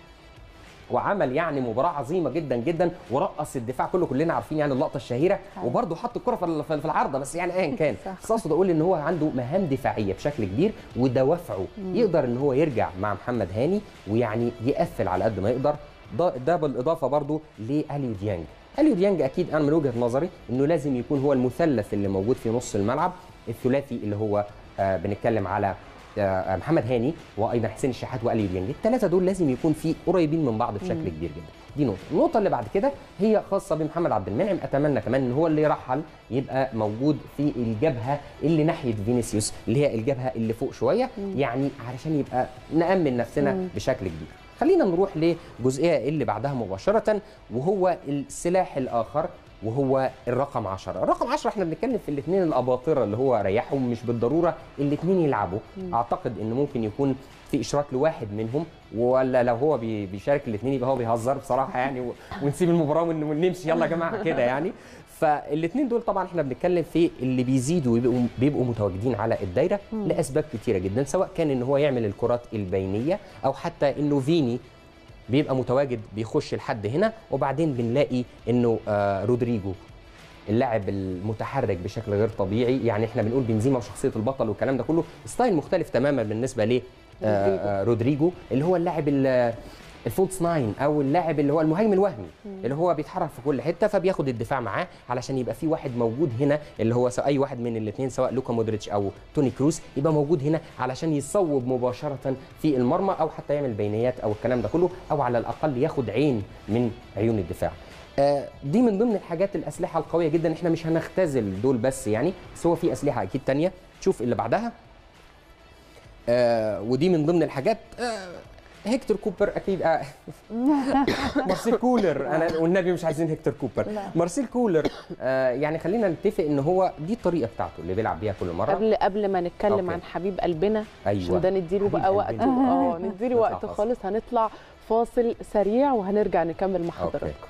وعمل يعني مباراه عظيمه جدا جدا ورقص الدفاع كله كلنا عارفين يعني اللقطه الشهيره أيوة. وبرده حط الكره في ال- في العارضه بس يعني ايا كان صح. بس اقصد اقول ان هو عنده مهام دفاعيه بشكل كبير ودوافعه يقدر ان هو يرجع مع محمد هاني ويعني يقفل على قد ما يقدر ده, ده بالاضافه برضه لاليو ديانج اليو ديانج اكيد انا من وجهه نظري انه لازم يكون هو المثلث اللي موجود في نص الملعب الثلاثي اللي هو آه بنتكلم على آه، محمد هاني وايضا حسين الشحات واليو ديانج الثلاثه دول لازم يكون في قريبين من بعض بشكل كبير جدا دي نقطه النقطه اللي بعد كده هي خاصه بمحمد عبد المنعم اتمنى كمان ان هو اللي يرحل يبقى موجود في الجبهه اللي ناحيه فينيسيوس اللي هي الجبهه اللي فوق شويه يعني علشان يبقى نامن نفسنا بشكل كبير خلينا نروح للجزئيه اللي بعدها مباشره وهو السلاح الاخر وهو الرقم 10 الرقم 10 احنا بنتكلم في الاثنين الاباطره اللي هو ريحهم مش بالضروره الاثنين يلعبوا اعتقد ان ممكن يكون في اشراك لواحد منهم ولا لو هو بي- بيشارك الاثنين يبقى هو بيهزر بصراحه يعني و- ونسيب المباراه ون- ونمشي يلا يا جماعه كده يعني فالاثنين دول طبعا احنا بنتكلم في اللي بيزيدوا ويبقوا بيبقوا متواجدين على الدايره لاسباب كتيره جدا سواء كان ان هو يعمل الكرات البينيه او حتى انه فيني بيبقى متواجد بيخش لحد هنا وبعدين بنلاقي انه آه رودريجو اللاعب المتحرك بشكل غير طبيعي يعني احنا بنقول بنزيما وشخصيه البطل والكلام ده كله ستايل مختلف تماما بالنسبه ل آه، آه، رودريجو اللي هو اللاعب ال- الفولس ناين او اللاعب اللي هو المهاجم الوهمي اللي هو بيتحرك في كل حته فبياخد الدفاع معاه علشان يبقى في واحد موجود هنا اللي هو سواء اي واحد من الاثنين سواء لوكا مودريتش او توني كروس يبقى موجود هنا علشان يصوب مباشره في المرمى او حتى يعمل بينيات او الكلام ده كله او على الاقل ياخد عين من عيون الدفاع آه، دي من ضمن الحاجات الاسلحه القويه جدا احنا مش هنختزل دول بس يعني بس هو في اسلحه اكيد تانية شوف اللي بعدها آه ودي من ضمن الحاجات آه هيكتور كوبر اكيد آه مارسيل كولر انا والنبي مش عايزين هيكتور كوبر لا. مارسيل كولر آه يعني خلينا نتفق ان هو دي الطريقه بتاعته اللي بيلعب بيها كل مره قبل قبل ما نتكلم أوكي. عن حبيب قلبنا ايوه عشان ده نديله حبيب بقى وقته قلبنا. اه نديله نطلع وقت فاصل. خالص هنطلع فاصل سريع وهنرجع نكمل مع أوكي. حضراتكم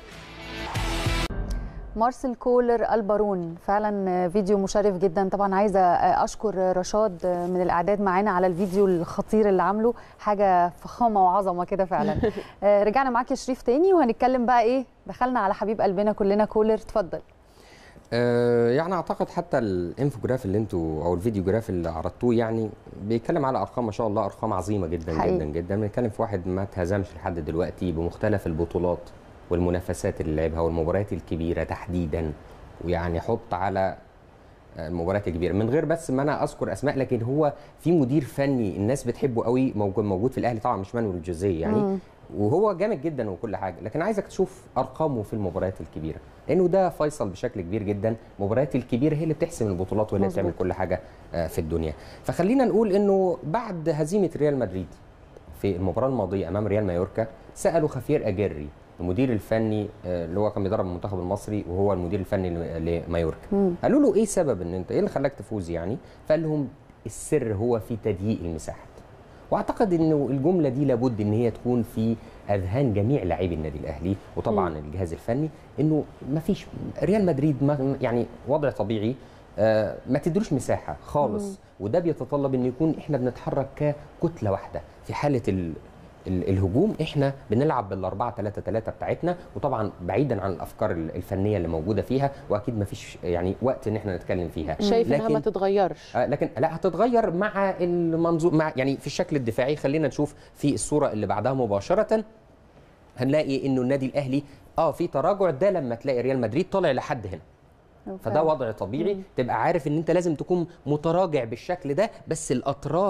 مارسيل كولر البارون فعلا فيديو مشرف جدا طبعا عايزه اشكر رشاد من الاعداد معانا على الفيديو الخطير اللي عامله حاجه فخامه وعظمه كده فعلا رجعنا معاك يا شريف تاني وهنتكلم بقى ايه دخلنا على حبيب قلبنا كلنا كولر اتفضل آه، يعني اعتقد حتى الانفوجراف اللي انتوا او الفيديو جراف اللي عرضتوه يعني بيتكلم على ارقام ما شاء الله ارقام عظيمه جدا حقيقي. جدا جدا بنتكلم في واحد ما اتهزمش لحد دلوقتي بمختلف البطولات والمنافسات اللي لعبها والمباريات الكبيره تحديدا ويعني حط على المباريات الكبيره من غير بس ما انا اذكر اسماء لكن هو في مدير فني الناس بتحبه قوي موجود موجود في الاهلي طبعا مش مانويل جوزيه يعني مم. وهو جامد جدا وكل حاجه لكن عايزك تشوف ارقامه في المباريات الكبيره لانه ده فيصل بشكل كبير جدا المباريات الكبيره هي اللي بتحسم البطولات وهي اللي مظبوط. بتعمل كل حاجه آه، في الدنيا فخلينا نقول انه بعد هزيمه ريال مدريد في المباراه الماضيه امام ريال مايوركا سالوا خفير اجري المدير الفني آه، اللي هو كان بيدرب المنتخب المصري وهو المدير الفني ل- لمايوركا مم. قالوا له ايه سبب ان انت ايه اللي خلاك تفوز يعني فقال لهم السر هو في تضييق المساحات واعتقد انه الجمله دي لابد ان هي تكون في اذهان جميع لاعبي النادي الاهلي وطبعا الجهاز الفني انه ما فيش ريال مدريد ما يعني وضع طبيعي آه، ما تدروش مساحه خالص وده بيتطلب ان يكون احنا بنتحرك ككتله واحده في حاله ال ال- الهجوم احنا بنلعب بالاربعه 3 3 بتاعتنا وطبعا بعيدا عن الافكار ال- الفنيه اللي موجوده فيها واكيد ما فيش يعني وقت ان احنا نتكلم فيها شايف انها لكن- ما تتغيرش آه، لكن لا هتتغير مع المنظور مع يعني في الشكل الدفاعي خلينا نشوف في الصوره اللي بعدها مباشره هنلاقي انه النادي الاهلي اه في تراجع ده لما تلاقي ريال مدريد طالع لحد هنا فده فعلا. وضع طبيعي تبقى عارف ان انت لازم تكون متراجع بالشكل ده بس الاطراف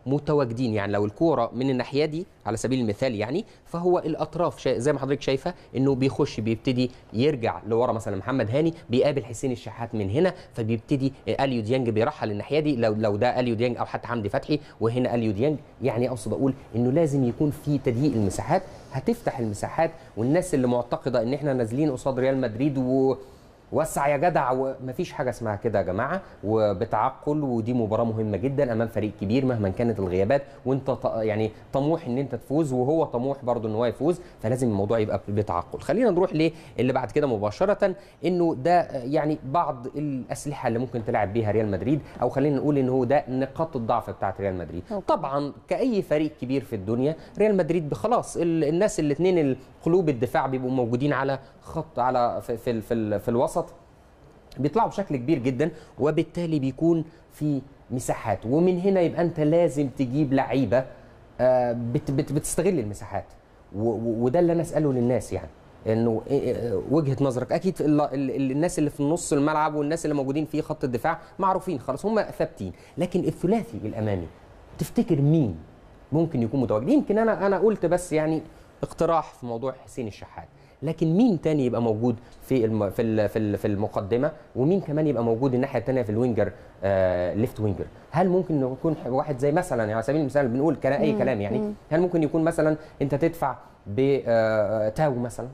متواجدين يعني لو الكوره من الناحيه دي على سبيل المثال يعني فهو الاطراف شا... زي ما حضرتك شايفه انه بيخش بيبتدي يرجع لورا مثلا محمد هاني بيقابل حسين الشحات من هنا فبيبتدي اليو ديانج بيرحل الناحيه دي لو لو ده اليو ديانج او حتى حمدي فتحي وهنا اليو ديانج يعني اقصد اقول انه لازم يكون في تضييق المساحات هتفتح المساحات والناس اللي معتقده ان احنا نازلين قصاد ريال مدريد و وسع يا جدع ومفيش حاجه اسمها كده يا جماعه وبتعقل ودي مباراه مهمه جدا امام فريق كبير مهما كانت الغيابات وانت ط- يعني طموح ان انت تفوز وهو طموح برضه ان هو يفوز فلازم الموضوع يبقى بتعقل خلينا نروح للي بعد كده مباشره انه ده يعني بعض الاسلحه اللي ممكن تلعب بيها ريال مدريد او خلينا نقول ان هو ده نقاط الضعف بتاعت ريال مدريد أوكي. طبعا كاي فريق كبير في الدنيا ريال مدريد خلاص ال- الناس الاثنين قلوب الدفاع بيبقوا موجودين على خط على في في, في, في الوسط بيطلعوا بشكل كبير جدا وبالتالي بيكون في مساحات ومن هنا يبقى انت لازم تجيب لعيبه آه، بت بت بتستغل المساحات و- و- وده اللي انا اساله للناس يعني انه إيه- إيه- وجهه نظرك اكيد ال- ال- الناس اللي في نص الملعب والناس اللي موجودين في خط الدفاع معروفين خلاص هم ثابتين لكن الثلاثي الامامي تفتكر مين ممكن يكون متواجد يمكن انا انا قلت بس يعني اقتراح في موضوع حسين الشحات لكن مين تاني يبقى موجود في الم... في ال- في ال- في المقدمه ومين كمان يبقى موجود الناحيه الثانيه في الوينجر آه ليفت وينجر هل ممكن إنه يكون واحد زي مثلا يعني على سبيل المثال بنقول كلام اي كلام يعني هل ممكن يكون مثلا انت تدفع بتاو مثلا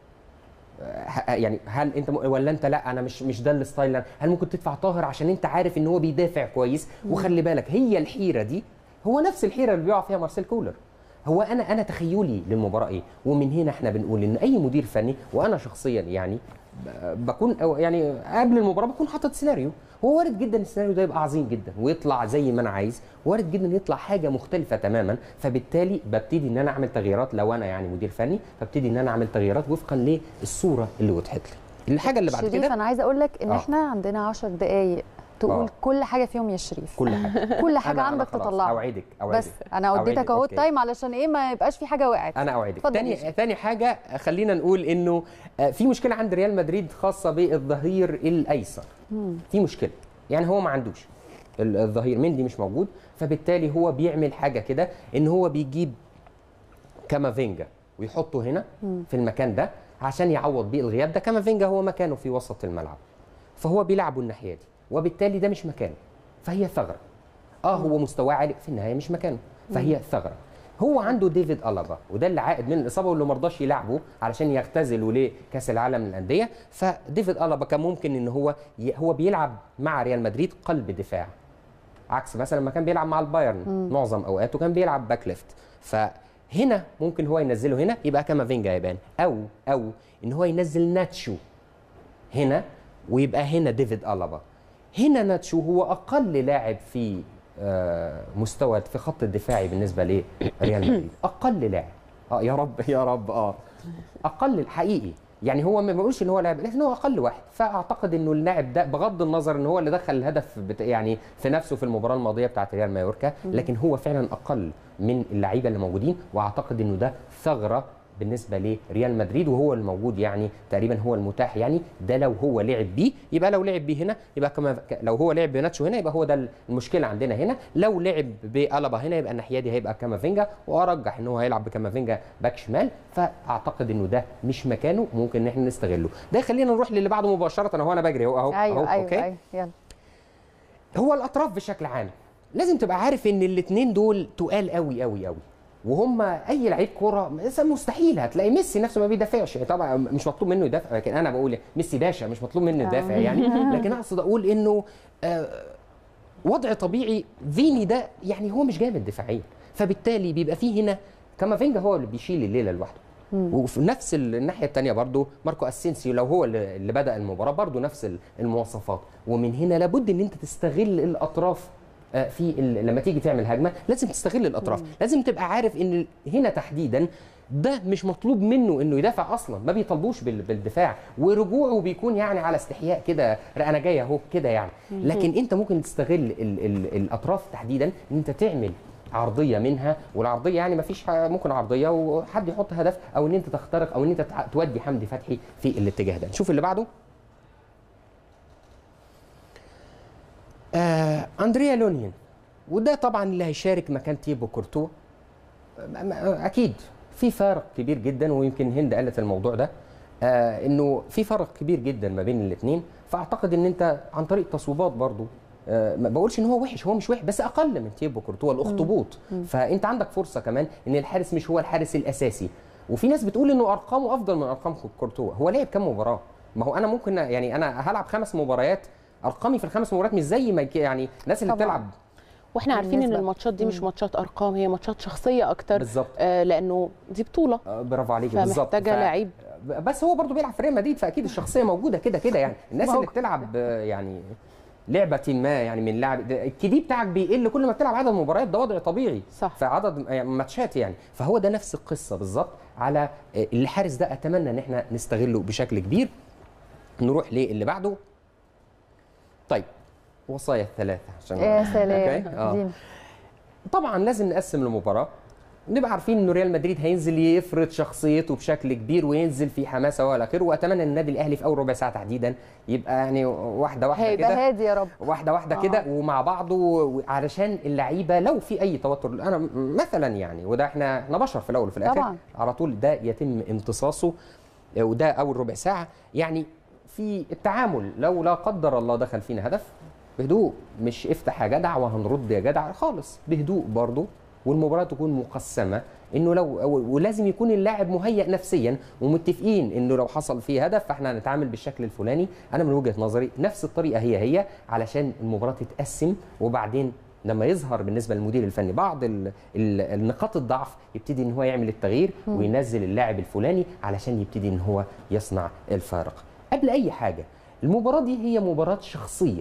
ه- يعني هل انت م- ولا انت لا انا مش مش ده الستايل اللي أنا- هل ممكن تدفع طاهر عشان انت عارف ان هو بيدافع كويس وخلي بالك هي الحيره دي هو نفس الحيره اللي بيقع فيها مارسيل كولر هو انا انا تخيلي للمباراه ايه ومن هنا احنا بنقول ان اي مدير فني وانا شخصيا يعني ب- بكون أو يعني قبل المباراه بكون حاطط سيناريو هو وارد جدا السيناريو ده يبقى عظيم جدا ويطلع زي ما انا عايز وارد جدا يطلع حاجه مختلفه تماما فبالتالي ببتدي ان انا اعمل تغييرات لو انا يعني مدير فني فابتدي ان انا اعمل تغييرات وفقا للصوره اللي وضحت لي الحاجه اللي بعد شريف كده انا عايزه اقول لك ان آه. احنا عندنا 10 دقائق تقول آه. كل حاجه فيهم يا شريف كل حاجه كل حاجه أنا- أنا عندك خلاص تطلعها اوعدك اوعدك بس انا اديتك أوعدك، اهو أوكي. التايم علشان ايه ما يبقاش في حاجه وقعت انا اوعدك اتفضل تاني يا شيخ. تاني حاجه خلينا نقول انه آه، في مشكله عند ريال مدريد خاصه بالظهير الايسر في مشكله يعني هو ما عندوش ال- الظهير مندي مش موجود فبالتالي هو بيعمل حاجه كده ان هو بيجيب كامافينجا ويحطه هنا في المكان ده عشان يعوض بيه الغياب ده كامافينجا هو مكانه في وسط الملعب فهو بيلعبه الناحيه دي وبالتالي ده مش مكانه فهي ثغره اه هو مستواه عالي في النهايه مش مكانه فهي ثغره هو عنده ديفيد الابا وده اللي عائد من الاصابه واللي ما رضاش يلعبه علشان يختزلوا لكاس العالم للانديه فديفيد الابا كان ممكن ان هو ي... هو بيلعب مع ريال مدريد قلب دفاع عكس مثلا لما كان بيلعب مع البايرن معظم اوقاته كان بيلعب باك ليفت فهنا ممكن هو ينزله هنا يبقى كامافينجا يبان او او ان هو ينزل ناتشو هنا ويبقى هنا ديفيد ألابا هنا ناتشو هو أقل لاعب في آه، مستوى في خط الدفاعي بالنسبة لريال مدريد أقل لاعب اه يا رب يا رب اه أقل الحقيقي يعني هو ما بقولش ان هو لاعب لكن هو اقل واحد فاعتقد انه اللاعب ده بغض النظر ان هو اللي دخل الهدف بت يعني في نفسه في المباراه الماضيه بتاعت ريال مايوركا لكن هو فعلا اقل من اللعيبه اللي موجودين واعتقد انه ده ثغره بالنسبه لريال مدريد وهو الموجود يعني تقريبا هو المتاح يعني ده لو هو لعب بيه يبقى لو لعب بيه هنا يبقى كما ك- لو هو لعب بناتشو هنا يبقى هو ده المشكله عندنا هنا لو لعب بألابا هنا يبقى الناحيه دي هيبقى كامافينجا وارجح ان هو هيلعب بكامافينجا باك شمال فاعتقد انه ده مش مكانه ممكن ان احنا نستغله ده خلينا نروح للي بعده مباشره اهو انا بجري اهو اهو ايوه أهو، ايوه أوكي؟ ايوه يلا هو الاطراف بشكل عام لازم تبقى عارف ان الاثنين دول تقال قوي قوي قوي وهم اي لعيب كوره مستحيل هتلاقي ميسي نفسه ما بيدافعش يعني طبعا مش مطلوب منه يدافع لكن انا بقول ميسي باشا مش مطلوب منه يدافع يعني لكن اقصد اقول انه آه، وضع طبيعي فيني ده يعني هو مش جامد دفاعيا فبالتالي بيبقى فيه هنا كامافينجا هو اللي بيشيل الليله لوحده وفي نفس الناحيه الثانيه برضو ماركو اسينسيو لو هو اللي اللي بدا المباراه برضو نفس المواصفات ومن هنا لابد ان انت تستغل الاطراف آه، في ال- لما تيجي تعمل هجمه لازم تستغل الاطراف لازم تبقى عارف ان هنا تحديدا ده مش مطلوب منه انه يدافع اصلا ما بيطلبوش بال- بالدفاع ورجوعه بيكون يعني على استحياء كده انا جاي اهو كده يعني لكن انت ممكن تستغل ال ال الاطراف تحديدا ان انت تعمل عرضيه منها والعرضيه يعني ما فيش ممكن عرضيه وحد يحط هدف او ان انت تخترق او ان انت تع- تودي حمدي فتحي في الاتجاه ده نشوف اللي بعده آه اندريا لونين وده طبعا اللي هيشارك مكان تيبو كورتوا م- م- اكيد في فارق كبير جدا ويمكن هند قالت الموضوع ده آه انه في فرق كبير جدا ما بين الاثنين فاعتقد ان انت عن طريق تصويبات برضو آه ما بقولش ان هو وحش هو مش وحش بس اقل من تيبو كورتوا الاخطبوط فانت عندك فرصه كمان ان الحارس مش هو الحارس الاساسي وفي ناس بتقول انه ارقامه افضل من ارقام كورتوا هو لعب كام مباراه ما هو انا ممكن يعني انا هلعب خمس مباريات ارقامي في الخمس مباريات مش زي ما يك- يعني الناس اللي طبعاً. بتلعب واحنا عارفين ان بالنسبة- الماتشات دي مش ماتشات ارقام هي ماتشات شخصيه اكتر بالظبط آه لانه دي بطوله آه، برافو عليك بالظبط فمحتاجه ف- لعيب بس هو برضه بيلعب في ريال مدريد فاكيد الشخصيه موجوده كده كده يعني الناس اللي بتلعب آه، يعني لعبه ما يعني من لاعب ده الكي دي بتاعك بيقل كل ما بتلعب عدد مباريات ده وضع طبيعي صح. في عدد آه، ماتشات يعني فهو ده نفس القصه بالظبط على آه، الحارس ده اتمنى ان احنا نستغله بشكل كبير نروح للي بعده طيب وصايا الثلاثه عشان يا سلام أوكي؟ آه. دي- طبعا لازم نقسم المباراه نبقى عارفين انه ريال مدريد هينزل يفرض شخصيته بشكل كبير وينزل في حماسه والى اخره واتمنى ان النادي الاهلي في اول ربع ساعه تحديدا يبقى يعني واحده واحده هيبقى كده هادي يا رب واحده واحده آه. كده ومع بعضه علشان اللعيبه لو في اي توتر انا م- مثلا يعني وده احنا احنا بشر في الاول وفي الاخر طبعاً. على طول ده يتم امتصاصه آه، وده اول ربع ساعه يعني في التعامل لو لا قدر الله دخل فينا هدف بهدوء مش افتح يا جدع وهنرد يا جدع خالص بهدوء برضه والمباراه تكون مقسمه انه لو أو- ولازم يكون اللاعب مهيئ نفسيا ومتفقين انه لو حصل فيه هدف فاحنا هنتعامل بالشكل الفلاني انا من وجهه نظري نفس الطريقه هي هي علشان المباراه تتقسم وبعدين لما يظهر بالنسبه للمدير الفني بعض ال ال النقاط الضعف يبتدي ان هو يعمل التغيير وينزل اللاعب الفلاني علشان يبتدي ان هو يصنع الفارق قبل اي حاجه المباراه دي هي مباراه شخصيه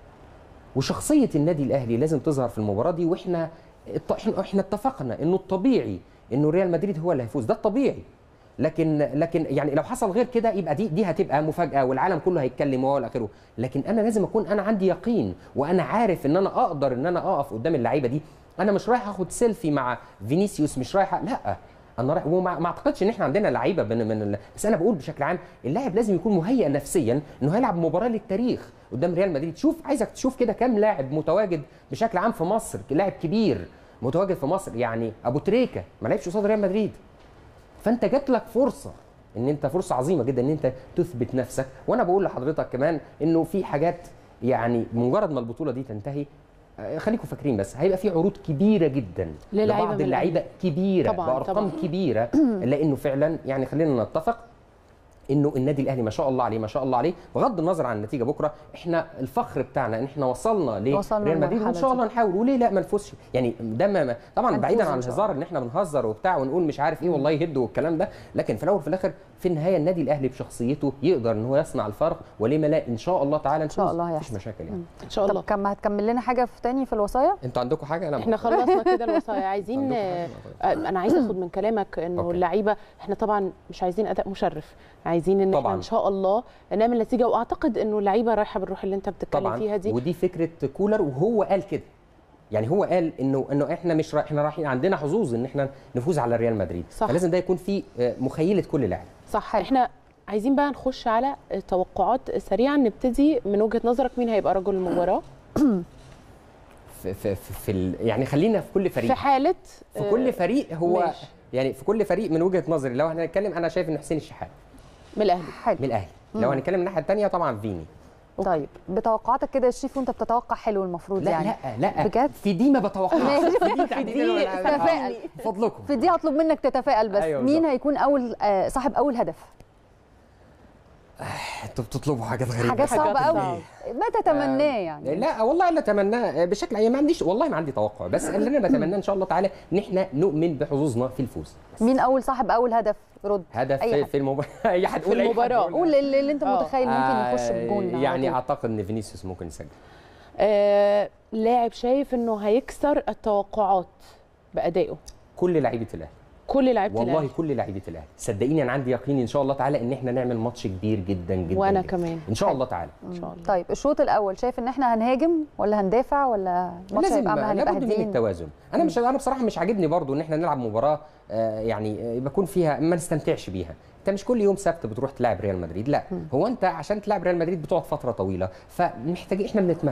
وشخصيه النادي الاهلي لازم تظهر في المباراه دي واحنا الط- احنا احنا اتفقنا انه الطبيعي انه ريال مدريد هو اللي هيفوز ده الطبيعي لكن لكن يعني لو حصل غير كده يبقى دي دي هتبقى مفاجاه والعالم كله هيتكلم والى اخره لكن انا لازم اكون انا عندي يقين وانا عارف ان انا اقدر ان انا اقف قدام اللعيبه دي انا مش رايح اخد سيلفي مع فينيسيوس مش رايح لا انا رايح وما ما اعتقدش ان احنا عندنا لعيبه من, من ال... بس انا بقول بشكل عام اللاعب لازم يكون مهيئ نفسيا انه هيلعب مباراه للتاريخ قدام ريال مدريد شوف عايزك تشوف كده كام لاعب متواجد بشكل عام في مصر لاعب كبير متواجد في مصر يعني ابو تريكه ما لعبش قصاد ريال مدريد فانت جات لك فرصه ان انت فرصه عظيمه جدا ان انت تثبت نفسك وانا بقول لحضرتك كمان انه في حاجات يعني مجرد ما البطوله دي تنتهي آه، خليكم فاكرين بس هيبقى في عروض كبيره جدا للعيبة لبعض من اللعيبه كبيره طبعاً، بارقام طبعاً. كبيره لانه فعلا يعني خلينا نتفق انه النادي الاهلي ما شاء الله عليه ما شاء الله عليه بغض النظر عن النتيجه بكره احنا الفخر بتاعنا ان احنا وصلنا وصلنا لريال مدريد وان للمرحلة شاء دي. الله نحاول وليه لا ما نفوزش يعني ده ما ما- طبعا هنفوز بعيدا إن عن شاء الهزار ان احنا بنهزر وبتاع ونقول مش عارف ايه والله يهد والكلام ده لكن في الاول وفي الاخر في النهايه النادي الاهلي بشخصيته يقدر ان هو يصنع الفرق وليه ما لا ان شاء الله تعالى شاء نفوز. الله مفيش هيحصل. مشاكل يعني ان شاء الله طب كم هتكمل لنا حاجه في تاني في الوصايا انتوا عندكم حاجه انا احنا خلصنا كده الوصايا عايزين عندكم آه، حاجة؟ آه، انا عايزه اخد من كلامك انه أوكي. اللعيبه احنا طبعا مش عايزين اداء مشرف عايزين ان احنا طبعاً. ان شاء الله نعمل نتيجه واعتقد انه اللعيبه رايحه بالروح اللي انت بتتكلم طبعا فيها دي ودي فكره كولر وهو قال كده يعني هو قال انه انه احنا مش را... احنا رايحين عندنا حظوظ ان احنا نفوز على ريال مدريد صح. فلازم ده يكون في آه، مخيله كل لاعب صح احنا عايزين بقى نخش على توقعات سريعا نبتدي من وجهه نظرك مين هيبقى رجل المباراه في في, في, في ال... يعني خلينا في كل فريق في حاله في آه، كل فريق هو ماشي. يعني في كل فريق من وجهه نظري لو هنتكلم انا شايف ان حسين الشحات من الاهلي حلو من الاهلي لو هنتكلم من الناحيه الثانيه طبعا فيني طيب بتوقعاتك كده يا شريف وانت بتتوقع حلو المفروض لا يعني لا لا بجد؟ في دي ما بتوقعش ماشي. في دي تحديداً دي ولا- تفائل. آه، فضلكم في دي هطلب منك تتفائل بس أيوة مين بالظبط. هيكون اول آه، صاحب اول هدف انتوا بتطلبوا حاجات غريبه حاجات صعبه حاجات قوي صعبة. ما تتمناه يعني لا والله الا اتمناه بشكل يعني ما عنديش والله ما عندي توقع بس اللي انا بتمناه ان شاء الله تعالى ان احنا نؤمن بحظوظنا في الفوز مين اول صاحب اول هدف رد هدف أي في, حد. في المباراه اي حد قول أي حد المباراة. قول. قول اللي, اللي انت آه. متخيل ممكن آه، يخش بجون على يعني طول. اعتقد ان فينيسيوس ممكن يسجل آه لاعب شايف انه هيكسر التوقعات بادائه كل لعيبه الاهلي كل لعيبه والله الاهلي كل لعيبه الاهلي صدقيني انا عندي يقين ان شاء الله تعالى ان احنا نعمل ماتش كبير جدا جدا وانا جداً. كمان ان شاء الله تعالى ان شاء الله طيب الشوط الاول شايف ان احنا هنهاجم ولا هندافع ولا الماتش لازم هيبقى هنبقى لابد من هاديين التوازن انا مش انا بصراحه مش عاجبني برضو ان احنا نلعب مباراه آه، يعني آه، يكون فيها ما نستمتعش بيها انت مش كل يوم سبت بتروح تلعب ريال مدريد لا هو انت عشان تلعب ريال مدريد بتقعد فتره طويله فمحتاج احنا بنتمتع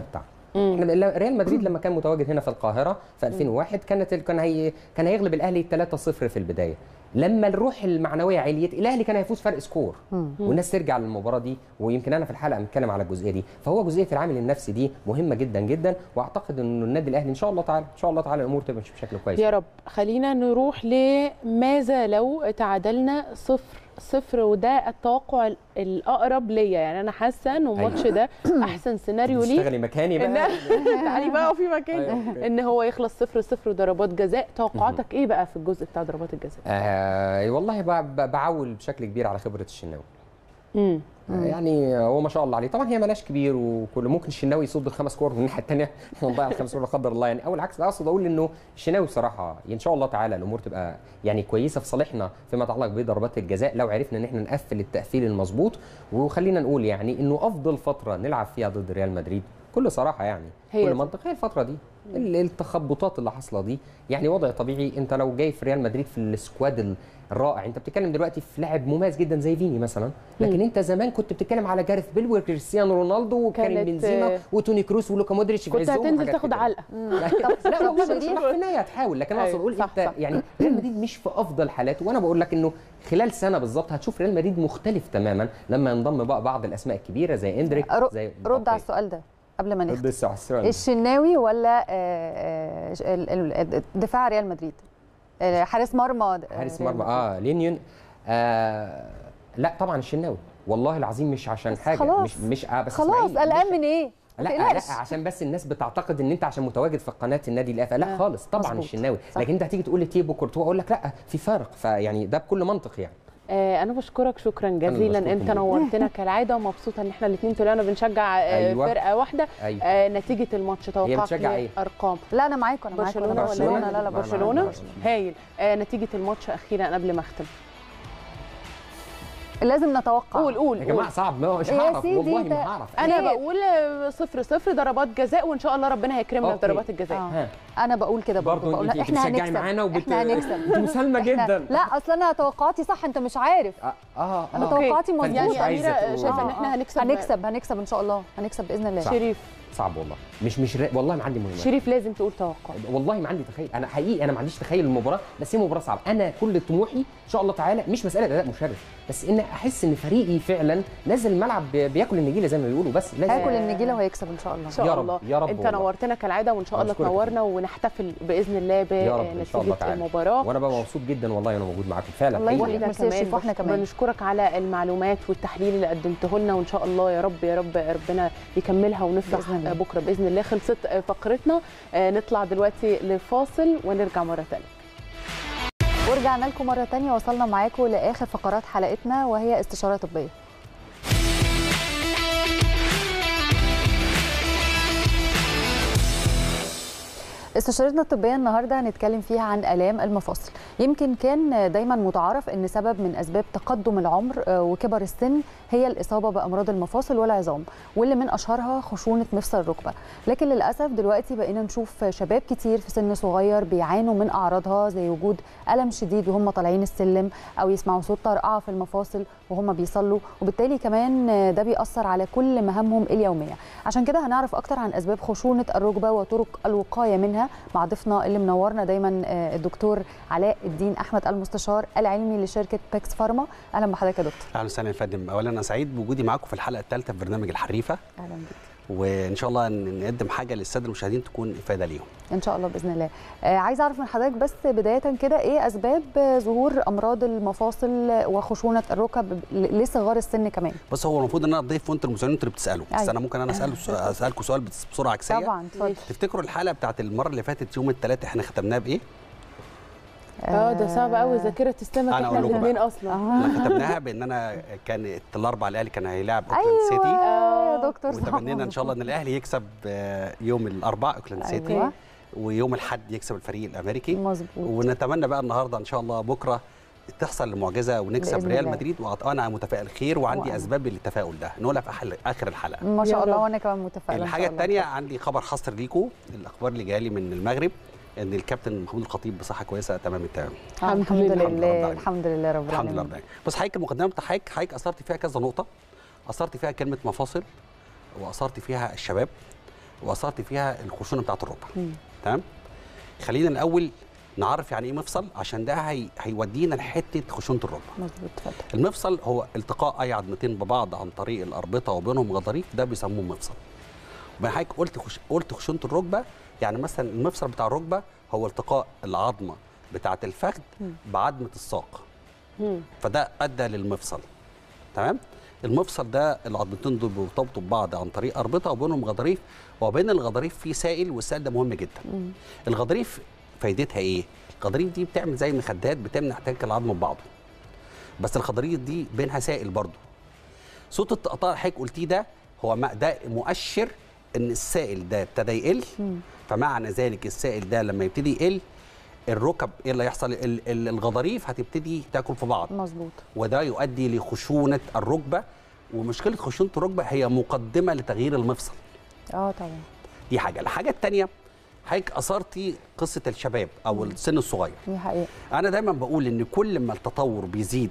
احنا ال- ريال مدريد لما كان متواجد هنا في القاهره في 2001 كانت ال- كان هي كان هيغلب الاهلي 3-0 في البدايه لما الروح المعنويه عليت الاهلي كان هيفوز فرق سكور والناس ترجع للمباراه دي ويمكن انا في الحلقه بنتكلم على الجزئيه دي فهو جزئيه العامل النفسي دي مهمه جدا جدا واعتقد ان النادي الاهلي ان شاء الله تعالى ان شاء الله تعالى الامور تبقى بشكل كويس يا رب خلينا نروح لماذا لو تعادلنا صفر صفر وده التوقع ال- الاقرب ليا يعني انا حاسه ان الماتش ده احسن سيناريو ليه تشتغلي مكاني بقى إن- تعالي بقى في مكان أيوة، أوكي. ان هو يخلص صفر صفر وضربات جزاء توقعاتك ايه بقى في الجزء بتاع ضربات الجزاء آه والله ب- ب- بعول بشكل كبير على خبره الشناوي امم يعني هو ما شاء الله عليه طبعا هي ملاش كبير وكل ممكن الشناوي يصد الخمس كور من الناحيه الثانيه نضيع الخمس كور لا قدر الله يعني او العكس اقصد اقول انه الشناوي بصراحه ان شاء الله تعالى الامور تبقى يعني كويسه في صالحنا فيما يتعلق بضربات الجزاء لو عرفنا ان احنا نقفل التقفيل المظبوط وخلينا نقول يعني انه افضل فتره نلعب فيها ضد ريال مدريد بكل صراحه يعني هي كل دي. منطق هي الفتره دي ال- التخبطات اللي حاصله دي يعني وضع طبيعي انت لو جاي في ريال مدريد في السكواد الرائع انت بتتكلم دلوقتي في لاعب مميز جدا زي فيني مثلا لكن انت زمان كنت بتتكلم على جاريث بيل وكريستيانو رونالدو وكريم كانت- بنزيما وتوني كروس ولوكا مودريتش في كنت عزهم هتنزل وحاجات تاخد كده. علقه لا لا والله شريف. مش في النهايه هتحاول لكن انا اقصد أيوة، اقول صح، انت صح. يعني ريال مدريد مش في افضل حالاته وانا بقول لك انه خلال سنه بالظبط هتشوف ريال مدريد مختلف تماما لما ينضم بقى بعض الاسماء الكبيره زي اندريك ر- زي رد على السؤال ده قبل ما نختم رد على السؤال الشناوي ولا آه، آه، ال- ال- دفاع ريال مدريد آه، حارس مرمى آه، حارس ريال مرمى مدريد. اه لينيون آه لا طبعا الشناوي والله العظيم مش عشان بس حاجه خلاص. مش مش آه بس خلاص اسمعيني، قلقان مش- من ايه؟ ما لا تقلقش. لا عشان بس الناس بتعتقد ان انت عشان متواجد في قناه النادي الاهلي لا خالص طبعا مظبوط. الشناوي صح. لكن انت هتيجي تقول لي تيبو كورتوا اقول لك لا في فرق فيعني ده بكل منطق يعني آه انا بشكرك شكرا جزيلا بشكركم انت جداً. نورتنا كالعاده ومبسوطه ان احنا الاثنين طلعنا بنشجع آه أيوة. فرقه واحده ايوه آه نتيجه الماتش توقعك بتشجع إيه؟ ارقام لا انا معاكم انا معاكم برشلونه أنا ولا برشلونه ريال؟ لا لا مع- مع- برشلونه برشلونه هايل آه نتيجه الماتش اخيرا قبل ما اختم لازم نتوقع قول قول يا جماعه قول. صعب ما مش يا هعرف سيدي والله ده- ما هعرف انا خير. بقول آه، صفر صفر ضربات جزاء وان شاء الله ربنا هيكرمنا أوكي. بضربات الجزاء آه. ها انا بقول كده برضه برضه بقول انت احنا بتشجعي هنكسب معانا وبت... احنا هنكسب انت مسالمه إحنا- جدا لا اصل انا توقعاتي صح انت مش عارف اه اه انا آه. توقعاتي فأنت مظبوطه مش يعني عايزة أميرة تقول- شايفة إن آه، إحنا آه. هنكسب. هنكسب هنكسب ان شاء الله هنكسب باذن الله صح. شريف صعب والله مش مش ر... والله ما عندي مهمه شريف لازم تقول توقع والله ما عندي تخيل انا حقيقي انا ما عنديش تخيل المباراه بس هي مباراه صعبه انا كل طموحي ان شاء الله تعالى مش مساله اداء مشرف بس ان احس ان فريقي فعلا نازل الملعب بي- بياكل النجيله زي ما بيقولوا بس لازم هاكل النجيله وهيكسب ان شاء الله ان شاء يا رب، الله يا رب انت والله. نورتنا كالعاده وان شاء الله أشكرك. تنورنا ونحتفل باذن الله يا رب ان شاء الله بنتيجه تعالى المباراه وانا بقى مبسوط جدا والله وانا موجود معاكم فعلا الله حقيقي. يخليك. واحنا ميرسي يا شريف، كمان وإحنا بش- كمان. بنشكرك على المعلومات والتحليل اللي قدمته لنا وان شاء الله يا رب يا رب ربنا يكملها ونفرح بإذن الله. بكره باذن الله خلصت فقرتنا آه، نطلع دلوقتي لفاصل ونرجع مره ثانيه ورجعنا لكم مره تانية وصلنا معاكم لاخر فقرات حلقتنا وهي استشاره طبيه استشارتنا الطبيه النهارده هنتكلم فيها عن الام المفاصل يمكن كان دايما متعارف ان سبب من اسباب تقدم العمر آه، وكبر السن هي الاصابه بامراض المفاصل والعظام واللي من اشهرها خشونه مفصل الركبه لكن للاسف دلوقتي بقينا نشوف شباب كتير في سن صغير بيعانوا من اعراضها زي وجود الم شديد وهم طالعين السلم او يسمعوا صوت طرقعه في المفاصل وهم بيصلوا وبالتالي كمان ده بيأثر على كل مهامهم اليوميه عشان كده هنعرف اكتر عن اسباب خشونه الركبه وطرق الوقايه منها مع ضيفنا اللي منورنا دايما آه، الدكتور علاء الدين احمد المستشار العلمي لشركه بيكس فارما اهلا بحضرتك يا دكتور اهلا وسهلا يا فندم اولا انا سعيد بوجودي معاكم في الحلقه الثالثه في برنامج الحريفه اهلا بك وان شاء الله ن- نقدم حاجه للساده المشاهدين تكون افاده ليهم ان شاء الله باذن الله آه عايزه اعرف من حضرتك بس بدايه كده ايه اسباب آه، ظهور امراض المفاصل وخشونه الركب ل- لصغار السن كمان بص هو المفروض ان انا اضيف وانتوا المسؤولين انتوا اللي بتسالوا بس أيوة. انا ممكن انا اسال اسالكم سؤال بس بسرعه عكسيه طبعا اتفضل تفتكروا الحلقه بتاعت المره اللي فاتت يوم الثلاث احنا ختمناها بايه؟ اه ده صعب قوي ذاكره السمك أنا احنا أقول لكم الاثنين بقى. اصلا آه. احنا ختمناها بان انا كان الاربع الاهلي كان هيلاعب اوكلاند ايوه سيتي يا دكتور صح. وتمنينا ان شاء الله ان الاهلي يكسب آه، يوم الاربعاء اوكلاند سيتي أيوة. ويوم الاحد يكسب الفريق الامريكي مظبوط ونتمنى بقى النهارده ان شاء الله بكره تحصل المعجزه ونكسب بإذن ريال الله. مدريد وانا متفائل خير وعندي وأنا. اسباب للتفاؤل ده نقولها في أحل- اخر الحلقه ما شاء يا الله رب. وانا كمان متفائله إن الحاجه شاء الله. الثانيه عندي خبر حصر ليكم الاخبار اللي جايه لي من المغرب ان الكابتن محمود الخطيب بصحه كويسه تمام التمام آه، الحمد الحمد لله. الحمد لله رب لله العالمين. الحمد لله رب الحمد لله العالمين رب العالمين بص حضرتك المقدمه بتاع حضرتك حضرتك اثرت فيها كذا نقطه اثرت فيها كلمه مفاصل واثرت فيها الشباب واثرت فيها الخشونه بتاعه الركبه تمام خلينا الاول نعرف يعني ايه مفصل عشان ده هي... هيودينا لحته خشونه الركبه مظبوط اتفضل المفصل هو التقاء اي عظمتين ببعض عن طريق الاربطه وبينهم غضاريف ده بيسموه مفصل وبعد حضرتك قلت خش... قلت خشونه الركبه يعني مثلا المفصل بتاع الركبه هو التقاء العظمه بتاعه الفخذ بعظمه الساق مم. فده ادى للمفصل تمام المفصل ده العظمتين دول بيرتبطوا ببعض عن طريق اربطه وبينهم غضاريف وبين الغضاريف في سائل والسائل ده مهم جدا الغضاريف فايدتها ايه الغضاريف دي بتعمل زي مخدات بتمنع احتكاك العظم ببعضه بس الغضاريف دي بينها سائل برضه صوت التقطاع اللي حضرتك قلتيه ده هو ما- ده مؤشر ان السائل ده ابتدى يقل فمعنى ذلك السائل ده لما يبتدي يقل الركب ايه اللي هيحصل ال- ال- الغضاريف هتبتدي تاكل في بعض مظبوط وده يؤدي لخشونه الركبه ومشكله خشونه الركبه هي مقدمه لتغيير المفصل اه طبعا دي حاجه الحاجه الثانيه حضرتك اثرتي قصه الشباب او السن الصغير دي حقيقه انا دايما بقول ان كل ما التطور بيزيد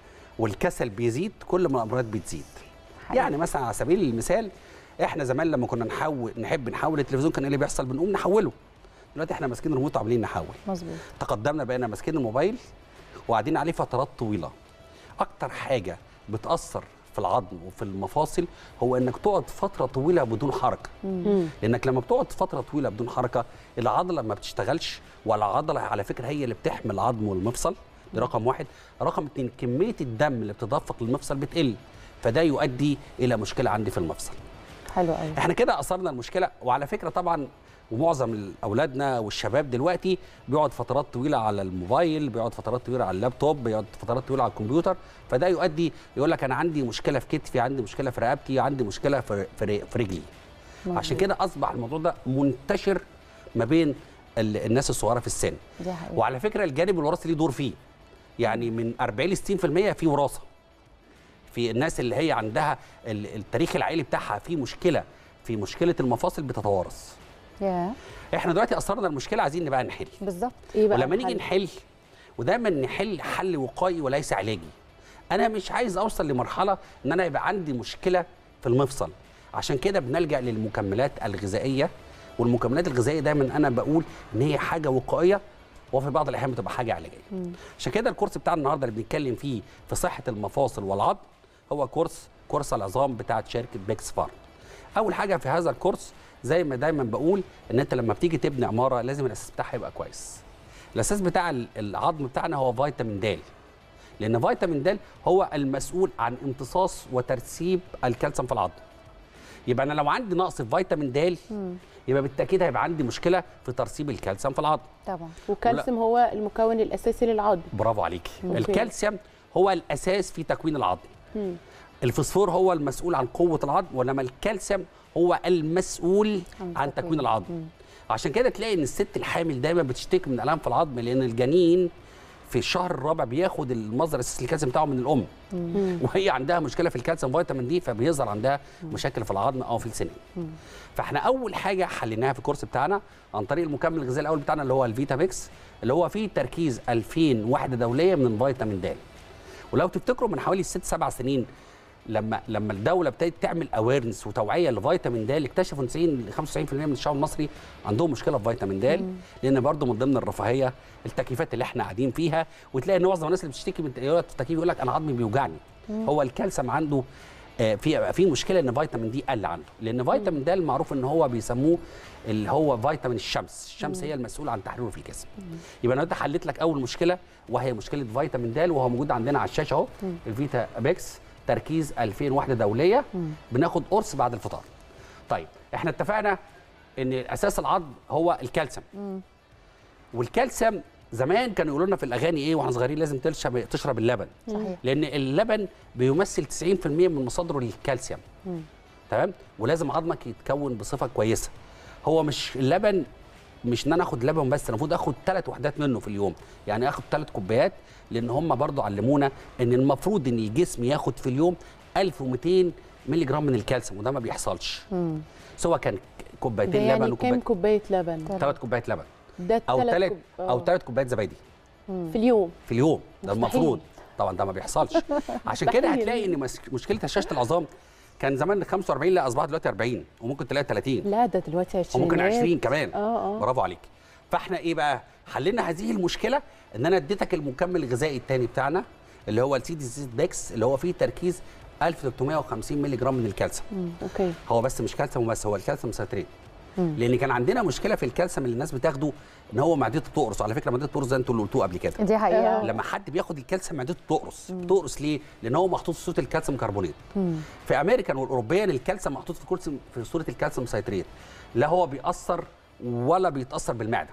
والكسل بيزيد كل ما الامراض بتزيد حقيقي. يعني مثلا على سبيل المثال احنا زمان لما كنا نحول نحب نحول التلفزيون كان ايه اللي بيحصل بنقوم نحوله دلوقتي احنا ماسكين الريموت وعاملين نحول مظبوط تقدمنا بقينا ماسكين الموبايل وقاعدين عليه فترات طويله اكتر حاجه بتاثر في العظم وفي المفاصل هو انك تقعد فتره طويله بدون حركه مم. لانك لما بتقعد فتره طويله بدون حركه العضله ما بتشتغلش والعضله على فكره هي اللي بتحمي العظم والمفصل ده رقم واحد رقم اتنين كميه الدم اللي بتتدفق للمفصل بتقل فده يؤدي الى مشكله عندي في المفصل حلو قوي احنا كده اثرنا المشكله وعلى فكره طبعا ومعظم اولادنا والشباب دلوقتي بيقعد فترات طويله على الموبايل بيقعد فترات طويله على اللابتوب بيقعد فترات طويله على الكمبيوتر فده يؤدي يقول لك انا عندي مشكله في كتفي عندي مشكله في رقبتي عندي مشكله في في في رجلي عشان كده اصبح الموضوع ده منتشر ما بين ال- الناس الصغيره في السن دي حقيقه وعلى فكره الجانب الوراثي ليه دور فيه يعني من 40 ل 60% في وراثه في الناس اللي هي عندها ال- التاريخ العائلي بتاعها في مشكله في مشكله المفاصل بتتوارث يا احنا دلوقتي اثرنا المشكله عايزين نبقى نحل بالظبط ايه بقى ولما نيجي الحل؟ نحل ودايما نحل حل وقائي وليس علاجي انا مش عايز اوصل لمرحله ان انا يبقى عندي مشكله في المفصل عشان كده بنلجا للمكملات الغذائيه والمكملات الغذائيه دايما انا بقول ان هي حاجه وقائيه وفي بعض الاحيان بتبقى حاجه علاجيه عشان كده الكورس بتاعنا النهارده اللي بنتكلم فيه في صحه المفاصل والعظم هو كورس كورس العظام بتاعه شركه بيكس فارم اول حاجه في هذا الكورس زي ما دايما بقول ان انت لما بتيجي تبني عماره لازم الاساس بتاعها يبقى كويس الاساس بتاع ال- العظم بتاعنا هو فيتامين د لان فيتامين د هو المسؤول عن امتصاص وترسيب الكالسيوم في العظم يبقى انا لو عندي نقص في فيتامين د يبقى بالتاكيد هيبقى عندي مشكله في ترسيب الكالسيوم في العظم طبعا والكالسيوم هو المكون الاساسي للعظم برافو عليكي أوكي. الكالسيوم هو الاساس في تكوين العظم مم. الفوسفور هو المسؤول عن قوه العظم وانما الكالسيوم هو المسؤول عن عن تكوين. تكوين العظم عشان كده تلاقي ان الست الحامل دايما بتشتكي من الام في العظم لان الجنين في الشهر الرابع بياخد المصدر الاساسي للكالسيوم بتاعه من الام وهي عندها مشكله في الكالسيوم فيتامين دي فبيظهر عندها مشاكل في العظم او في السنين فاحنا اول حاجه حليناها في الكورس بتاعنا عن طريق المكمل الغذائي الاول بتاعنا اللي هو الفيتا ميكس اللي هو فيه تركيز 2000 وحده دوليه من الفيتامين د ولو تفتكروا من حوالي ست سبع سنين لما لما الدوله ابتدت تعمل اويرنس وتوعيه لفيتامين د اكتشفوا ان 90 ل 95% من الشعب المصري عندهم مشكله في فيتامين د لان برضو من ضمن الرفاهيه التكييفات اللي احنا قاعدين فيها وتلاقي ان معظم الناس اللي بتشتكي من التكييف يقول لك انا عظمي بيوجعني هو الكالسيوم عنده آه، في في مشكله ان فيتامين دي قل عنده لان فيتامين د المعروف ان هو بيسموه اللي هو فيتامين الشمس الشمس هي المسؤوله عن تحريره في الجسم يبقى انا دلوقتي حليت لك اول مشكله وهي مشكله فيتامين د وهو موجود عندنا على الشاشه اهو الفيتا بيكس تركيز 2000 وحده دوليه بناخد قرص بعد الفطار طيب احنا اتفقنا ان اساس العظم هو الكالسيوم والكالسيوم زمان كانوا يقولوا لنا في الاغاني ايه واحنا صغيرين لازم تشرب تشرب اللبن صحيح لان اللبن بيمثل 90% من مصادره للكالسيوم تمام ولازم عظمك يتكون بصفه كويسه هو مش اللبن مش ان انا اخد لبن بس انا المفروض اخد ثلاث وحدات منه في اليوم يعني اخد ثلاث كوبايات لان هم برضو علمونا ان المفروض ان الجسم ياخد في اليوم 1200 مللي جرام من الكالسيوم وده ما بيحصلش سواء كان ده كوبايتين لبن يعني كام وكوبايت كوبايه لبن ثلاث كوبايات لبن ده او تلات ثلاث كوب- او آه. ثلاث كوبايات زبادي في اليوم في اليوم ده مستحيل. المفروض طبعا ده ما بيحصلش عشان كده مستحيل. هتلاقي ان مس- مشكله هشاشه العظام كان زمان 45 لا اصبحت دلوقتي 40 وممكن تلاقي 30 لا ده دلوقتي 20 وممكن 20 كمان اه اه برافو عليك فاحنا ايه بقى حلينا هذه المشكله ان انا اديتك المكمل الغذائي الثاني بتاعنا اللي هو السي دي سي ديكس اللي هو فيه تركيز 1350 مللي جرام من الكالسيوم اوكي هو بس مش كالسيوم بس هو الكالسيوم ساتريت لان كان عندنا مشكله في الكالسيوم اللي الناس بتاخده ان هو معدته بتقرص على فكره معدته بتقرص زي انتوا اللي قلتوه قبل كده دي حقيقه لما حد بياخد الكالسيوم معدته بتقرص بتقرص ليه لان هو محطوط في صوره الكالسيوم كربونات في امريكان والاوروبيان الكالسيوم محطوط في كالسيوم في صوره الكالسيوم سيتريت لا هو بيأثر ولا بيتأثر بالمعده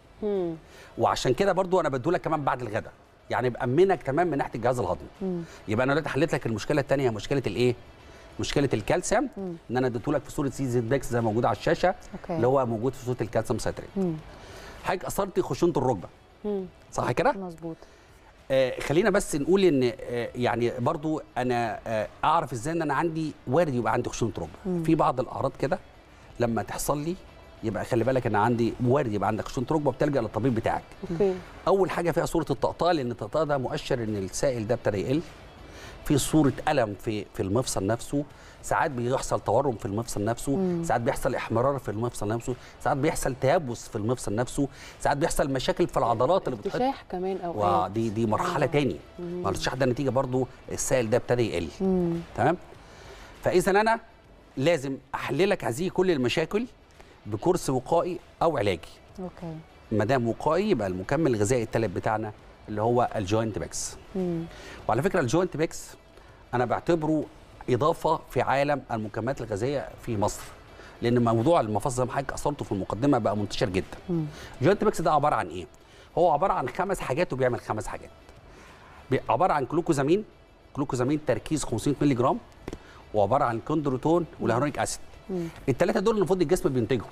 وعشان كده برضو انا بديهولك كمان بعد الغداء يعني بامنك تمام من ناحيه الجهاز الهضمي يبقى انا دلوقتي حليت لك المشكله الثانيه مشكله الايه مشكله الكالسيوم ان انا اديته لك في صوره سي زد ديكس زي ما موجود على الشاشه أوكي. اللي هو موجود في صوره الكالسيوم سيتريت حضرتك اثرتي خشونه الركبه صح كده مظبوط آه خلينا بس نقول ان آه يعني برضو انا آه اعرف ازاي ان انا عندي وارد يبقى عندي خشونه ركبه في بعض الاعراض كده لما تحصل لي يبقى خلي بالك ان عندي وارد يبقى عندك خشونه ركبه بتلجا للطبيب بتاعك اوكي اول حاجه فيها صوره الطقطقه لان الطقطقه ده مؤشر ان السائل ده ابتدى يقل في صوره الم في في المفصل نفسه ساعات بيحصل تورم في المفصل نفسه ساعات بيحصل احمرار في المفصل نفسه ساعات بيحصل تيبس في المفصل نفسه ساعات بيحصل مشاكل في العضلات اللي بتحط ارتشاح كمان اوقات ودي دي مرحله آه. تاني ما الارتشاح ده نتيجه برضو السائل ده ابتدى يقل تمام فاذا انا لازم احللك هذه كل المشاكل بكورس وقائي او علاجي اوكي ما دام وقائي يبقى المكمل الغذائي الثالث بتاعنا اللي هو الجوينت بيكس وعلى فكره الجوينت بيكس انا بعتبره اضافه في عالم المكملات الغذائيه في مصر لان موضوع المفاصل زي ما حضرتك اثرته في المقدمه بقى منتشر جدا الجوينت بيكس ده عباره عن ايه هو عباره عن خمس حاجات وبيعمل خمس حاجات بي- عباره عن جلوكوزامين جلوكوزامين تركيز 500 مللي جرام وعباره عن كوندروتون والهيرونيك اسيد الثلاثه دول المفروض الجسم بينتجهم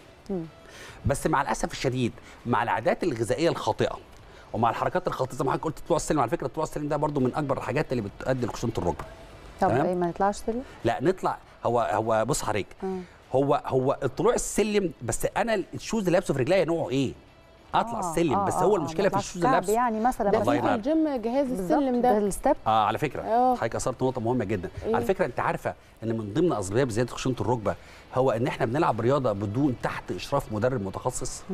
بس مع الاسف الشديد مع العادات الغذائيه الخاطئه ومع الحركات الخاطئه زي ما حضرتك قلت طلوع السلم على فكره طلوع السلم ده برضو من اكبر الحاجات اللي بتؤدي لخشونه الركبه طب تمام. ايه ما نطلعش سلم لا نطلع هو هو بص حضرتك هو هو الطلوع السلم بس انا الشوز اللي لابسه في رجليا نوعه ايه اطلع آه، السلم آه، بس آه، هو آه، المشكله ما في طلعش الشوز اللي كعب لابسه يعني مثلا ده الله في ينور. الجيم جهاز بالظبط، السلم ده ده الستep اه على فكره آه. حضرتك اثرت نقطه مهمه جدا إيه؟ على فكره انت عارفه ان من ضمن اسباب زياده خشونه الركبه هو ان احنا بنلعب رياضه بدون تحت اشراف مدرب متخصص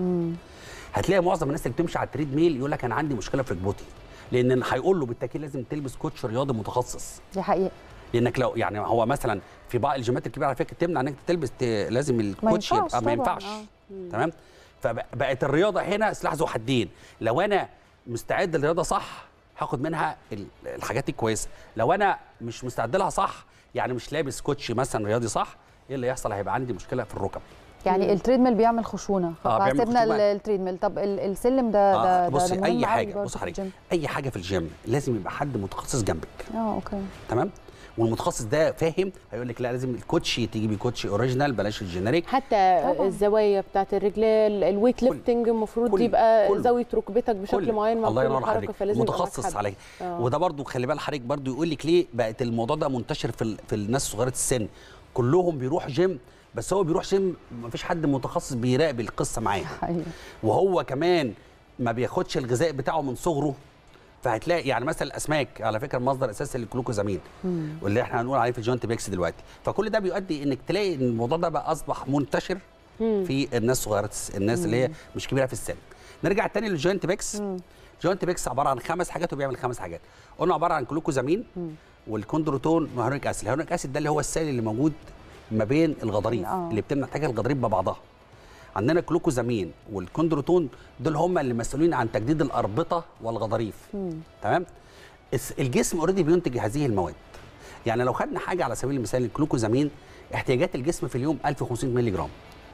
هتلاقي معظم الناس اللي بتمشي على التريد ميل يقول لك انا عندي مشكله في ركبتي لان هيقول له بالتاكيد لازم تلبس كوتش رياضي متخصص دي حقيقه لانك لو يعني هو مثلا في بعض الجيمات الكبيره على فكره تمنع انك تلبس ت... لازم الكوتش ينفعش يبقى ما طبعاً، ينفعش آه. تمام فبقت الرياضه هنا سلاح ذو حدين لو انا مستعد للرياضه صح هاخد منها ال- الحاجات الكويسه لو انا مش مستعد لها صح يعني مش لابس كوتش مثلا رياضي صح ايه اللي يحصل هيبقى عندي مشكله في الركب يعني التريدميل بيعمل خشونه آه، بيعمل فسيبنا خشونة. ال- التريدميل طب ال- السلم ده ده آه ده بصي مهم اي قوي حاجه برضه بص في حضرتك الجيم. اي حاجه في الجيم لازم يبقى حد متخصص جنبك اه اوكي تمام والمتخصص ده فاهم هيقول لك لا لازم الكوتش تجيبي كوتش اوريجينال بلاش الجينيريك حتى طبعاً. الزوايا بتاعت الرجل الويت ليفتنج المفروض كل- يبقى كل- زاويه ركبتك بشكل كل- معين مع الله كل ينور حركه حضرتك فلازم يبقى معاك متخصص حد. عليه آه. وده برضو خلي بال حضرتك برضو يقول لك ليه بقت الموضوع ده منتشر في ال- في الناس صغيره السن كلهم بيروح جيم بس هو بيروح جيم مفيش حد متخصص بيراقب القصه معاه حقيقي وهو كمان ما بياخدش الغذاء بتاعه من صغره فهتلاقي يعني مثلا الاسماك على فكره مصدر اساسي للجلوكوزامين واللي احنا هنقول عليه في الجوينت بيكس دلوقتي فكل ده بيؤدي انك تلاقي ان الموضوع ده بقى اصبح منتشر في الناس صغيره الس- الناس اللي هي مش كبيره في السن نرجع تاني للجوينت بيكس الجوينت بيكس عباره عن خمس حاجات وبيعمل خمس حاجات قلنا عباره عن جلوكوزامين والكوندروتون وهيرونيك اسيد الهيرونيك اسيد ده اللي هو السائل اللي موجود ما بين الغضاريف آه. اللي بتمنع حاجه الغضاريف ببعضها عندنا الجلوكوزامين والكوندروتون دول هم اللي مسؤولين عن تجديد الاربطه والغضاريف تمام الس- الجسم اوريدي بينتج هذه المواد يعني لو خدنا حاجه على سبيل المثال الجلوكوزامين احتياجات الجسم في اليوم 1500 مللي جرام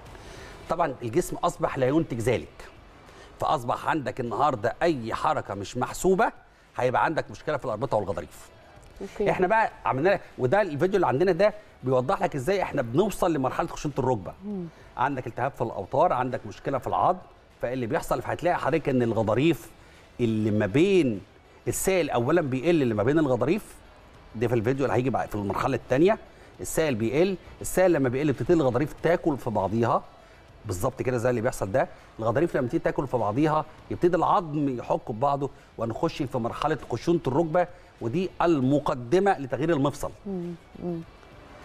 طبعا الجسم اصبح لا ينتج ذلك فاصبح عندك النهارده اي حركه مش محسوبه هيبقى عندك مشكله في الاربطه والغضاريف اوكي احنا بقى عملنا لك وده الفيديو اللي عندنا ده بيوضح لك ازاي احنا بنوصل لمرحله خشونه الركبه عندك التهاب في الاوتار عندك مشكله في العظم فاللي بيحصل فهتلاقي حضرتك ان الغضاريف اللي ما بين السائل اولا بيقل اللي ما بين الغضاريف ده في الفيديو اللي هيجي بقى في المرحله الثانيه السائل بيقل السائل لما بيقل بتبتدي الغضاريف تاكل في بعضيها بالظبط كده زي اللي بيحصل ده الغضاريف لما تيجي تاكل في بعضيها يبتدي العظم يحك ببعضه ونخش في مرحله خشونه الركبه ودي المقدمه لتغيير المفصل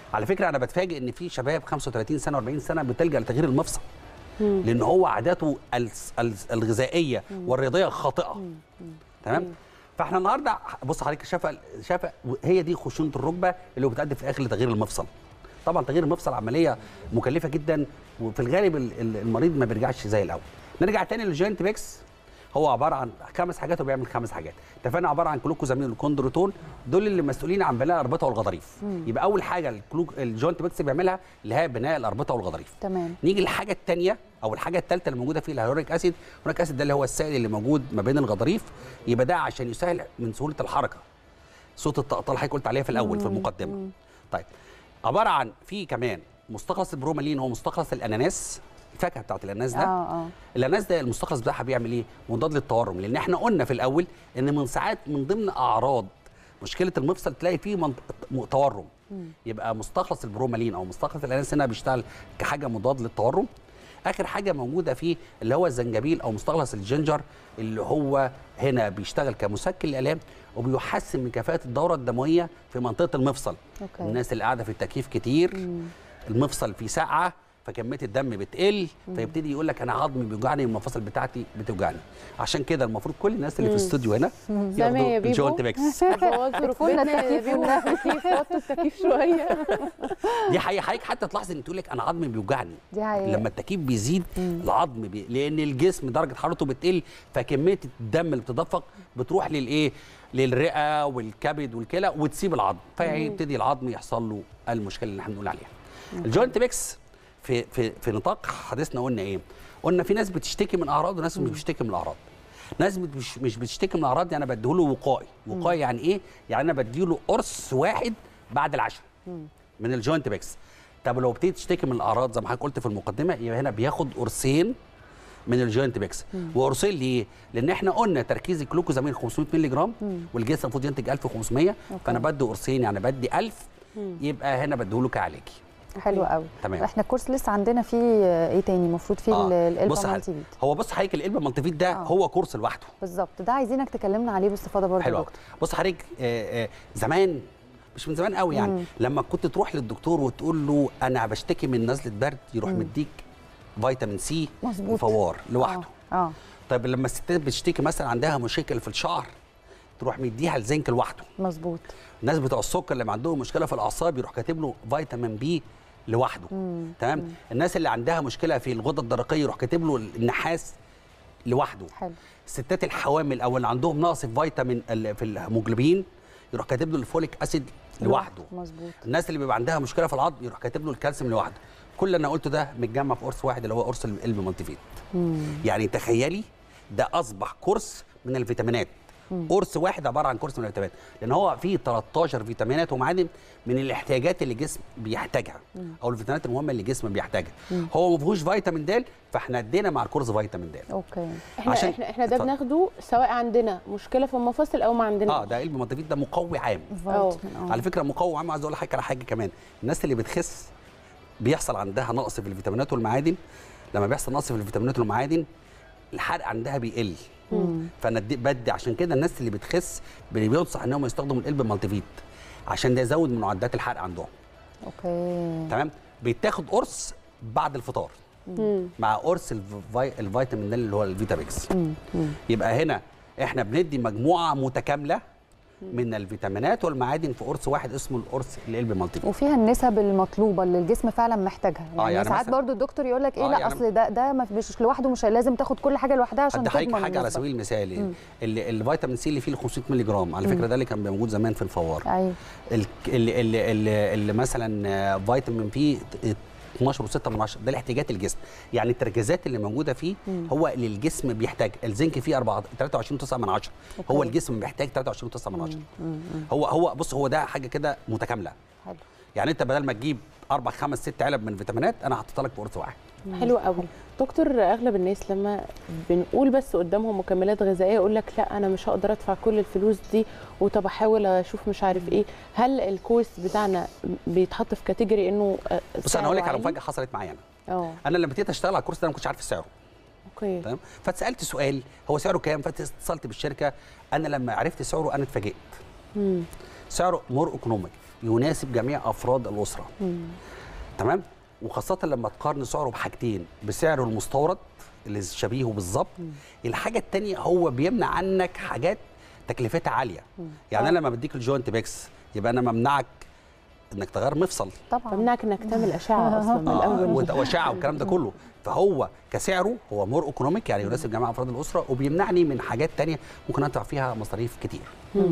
على فكره انا بتفاجئ ان في شباب 35 سنه و40 سنه بتلجا لتغيير المفصل لان هو عاداته الس- الس- الغذائيه والرياضيه خاطئه تمام فاحنا النهارده بص حضرتك شايفه شايفه هي دي خشونه الركبه اللي بتؤدي في الاخر لتغيير المفصل طبعا تغيير المفصل عمليه مكلفه جدا وفي الغالب ال- ال- المريض ما بيرجعش زي الاول نرجع تاني للجوينت بيكس هو عباره عن خمس حاجات وبيعمل خمس حاجات اتفقنا عباره عن كلوكوزامين والكوندروتون دول اللي مسؤولين عن بناء الاربطه والغضاريف يبقى اول حاجه الكلوك الجوينت بيكس بيعملها اللي هي بناء الاربطه والغضاريف تمام نيجي للحاجه الثانيه او الحاجه الثالثه اللي موجوده فيه الهيالوريك اسيد الهيالوريك اسيد ده اللي هو السائل اللي موجود ما بين الغضاريف يبقى ده عشان يسهل من سهوله الحركه صوت الطقطقه اللي حضرتك قلت عليها في الاول في المقدمه طيب عباره عن في كمان مستخلص البرومالين هو مستخلص الاناناس الفاكهه بتاعت الاناناس ده اه اه الاناناس ده المستخلص بتاعها بيعمل ايه؟ مضاد للتورم لان احنا قلنا في الاول ان من ساعات من ضمن اعراض مشكله المفصل تلاقي فيه منط... م- تورم يبقى مستخلص البرومالين او مستخلص الاناناس هنا بيشتغل كحاجه مضاد للتورم اخر حاجه موجوده فيه اللي هو الزنجبيل او مستخلص الجنجر اللي هو هنا بيشتغل كمسكن الالام وبيحسن من كفاءه الدوره الدمويه في منطقه المفصل أوكي. الناس اللي قاعده في التكييف كتير المفصل فيه سقعه فكميه الدم بتقل فيبتدي يقول لك انا عظمي بيوجعني المفاصل بتاعتي بتوجعني عشان كده المفروض كل الناس اللي في الاستوديو هنا سامع يا ياخدوا بيبو؟ الجوينت بيكس بوظوا اطفولنا ركبتنا التكييف بيبو التكييف وطوا التكييف شويه دي حقيقه حضرتك حتى تلاحظ ان تقول لك انا عظمي بيوجعني دي حقيقة. لما التكييف بيزيد العظم بي... لان الجسم درجه حرارته بتقل فكميه الدم اللي بتتدفق بتروح للايه للرئه والكبد والكلى وتسيب العظم فيبتدي العظم يحصل له المشكله اللي احنا بنقول عليها الجوينت بيكس في في في نطاق حديثنا قلنا ايه قلنا في ناس بتشتكي من اعراض وناس مش بتشتكي من الاعراض ناس بت- مش مش بتشتكي من الاعراض يعني انا بديهوله وقائي وقائي يعني ايه يعني انا بديله قرص واحد بعد العشاء من الجوينت بيكس طب لو ابتديت تشتكي من الاعراض زي ما حضرتك قلت في المقدمه يبقى هنا بياخد قرصين من الجوينت بيكس وقرصين ليه؟ لان احنا قلنا تركيز الجلوكوزامين 500 مللي جرام والجسم المفروض ينتج 1500 فانا بدي قرصين يعني بدي 1000 يبقى هنا بديهوله كعلاجي حلو قوي تمام. احنا الكورس لسه عندنا فيه آه، ايه تاني المفروض فيه آه. ال- القلبه بص مالتي حضرتك فيت هو بص حضرتك القلبه مالتيفيت ده آه. هو كورس لوحده بالظبط ده عايزينك تكلمنا عليه باستفاضه برضه حلو يا أوي. دكتور بص حضرتك آه، آه، زمان مش من زمان قوي يعني لما كنت تروح للدكتور وتقول له انا بشتكي من نزله برد يروح مديك فيتامين سي مظبوط. وفوار لوحده اه اه طيب لما الستات بتشتكي مثلا عندها مشاكل في الشعر تروح مديها الزنك لوحده مظبوط الناس بتوع السكر اللي عندهم مشكله في الاعصاب يروح كاتب له فيتامين بي لوحده تمام الناس اللي عندها مشكله في الغده الدرقيه يروح كاتب له النحاس لوحده حلو الستات الحوامل او اللي عندهم نقص في فيتامين ال- في الهيموجلوبين يروح كاتب له الفوليك اسيد لوحده مظبوط الناس اللي بيبقى عندها مشكله في العظم يروح كاتب له الكالسيوم لوحده كل اللي انا قلته ده متجمع في قرص واحد اللي هو قرص القلب مالتيفيت يعني تخيلي ده اصبح كورس من الفيتامينات قرص واحد عباره عن كورس من الفيتامينات لان هو فيه 13 فيتامينات ومعادن من الاحتياجات اللي الجسم بيحتاجها او الفيتامينات المهمه اللي الجسم بيحتاجها هو ما فيهوش فيتامين د فاحنا ادينا مع الكورس فيتامين د اوكي احنا عشان- احنا احنا ده اتفضل. بناخده سواء عندنا مشكله في المفاصل او ما عندنا اه ده قلب مالتيفيت ده مقوي عام أه. فيتامين اه على فكره مقوي عام عايز اقول لحضرتك على حاجه كمان الناس اللي بتخس بيحصل عندها نقص في الفيتامينات والمعادن لما بيحصل نقص في الفيتامينات والمعادن الحرق عندها بيقل فانا أدي- بدي عشان كده الناس اللي بتخس بينصح انهم يستخدموا القلب مالتيفيت عشان ده يزود من معدات الحرق عندهم اوكي تمام بيتاخد قرص بعد الفطار مع قرص الفي... الفيتامين د اللي هو الفيتاميكس يبقى هنا احنا بندي مجموعه متكامله من الفيتامينات والمعادن في قرص واحد اسمه القرص القلب مالتي وفيها النسب المطلوبه اللي الجسم فعلا محتاجها يعني, يعني ساعات مثلا- برضو الدكتور يقول لك ايه آه، لا يعني- اصل ده ده ما- مش لوحده مش لازم تاخد كل حاجه لوحدها عشان ادي حضرتك تضمن حاجه على النسبة. سبيل المثال اللي الفيتامين سي اللي فيه ال 500 مللي جرام على فكره ده اللي كان موجود زمان في الفوار ايوه ال- اللي, اللي, اللي, اللي مثلا آه، فيتامين بي 12 و6 من 10 ده لاحتياجات الجسم يعني التركيزات اللي موجوده فيه هو اللي الجسم بيحتاج الزنك فيه 4 23 9 من 10 هو أوكي. الجسم بيحتاج 23 9 من 10 هو هو بص هو ده حاجه كده متكامله حلو يعني انت بدل ما تجيب اربع خمس ست علب من فيتامينات انا حطيتها لك في قرص واحد حلو قوي دكتور اغلب الناس لما بنقول بس قدامهم مكملات غذائيه يقول لك لا انا مش هقدر ادفع كل الفلوس دي وطب احاول اشوف مش عارف ايه هل الكورس بتاعنا بيتحط في كاتيجوري انه آه، بص انا هقول لك على سعره عالي؟ مفاجاه حصلت معايا انا اه انا لما ابتديت اشتغل على الكورس ده انا ما كنتش عارف سعره اوكي تمام فاتسالت سؤال هو سعره كام فاتصلت بالشركه انا لما عرفت سعره انا اتفاجئت مم. سعره مور ايكونوميك يناسب جميع افراد الاسره تمام وخاصه لما تقارن سعره بحاجتين بسعره المستورد اللي شبيهه بالظبط الحاجه الثانيه هو بيمنع عنك حاجات تكلفتها عاليه يعني انا لما بديك الجوينت بيكس يبقى انا ممنعك انك تغير مفصل طبعا بمنعك انك تعمل اشعه اصلا من الاول وت- واشعه والكلام ده كله فهو كسعره هو مور ايكونوميك يعني يناسب جميع افراد الاسره وبيمنعني من حاجات تانية ممكن ادفع فيها مصاريف كتير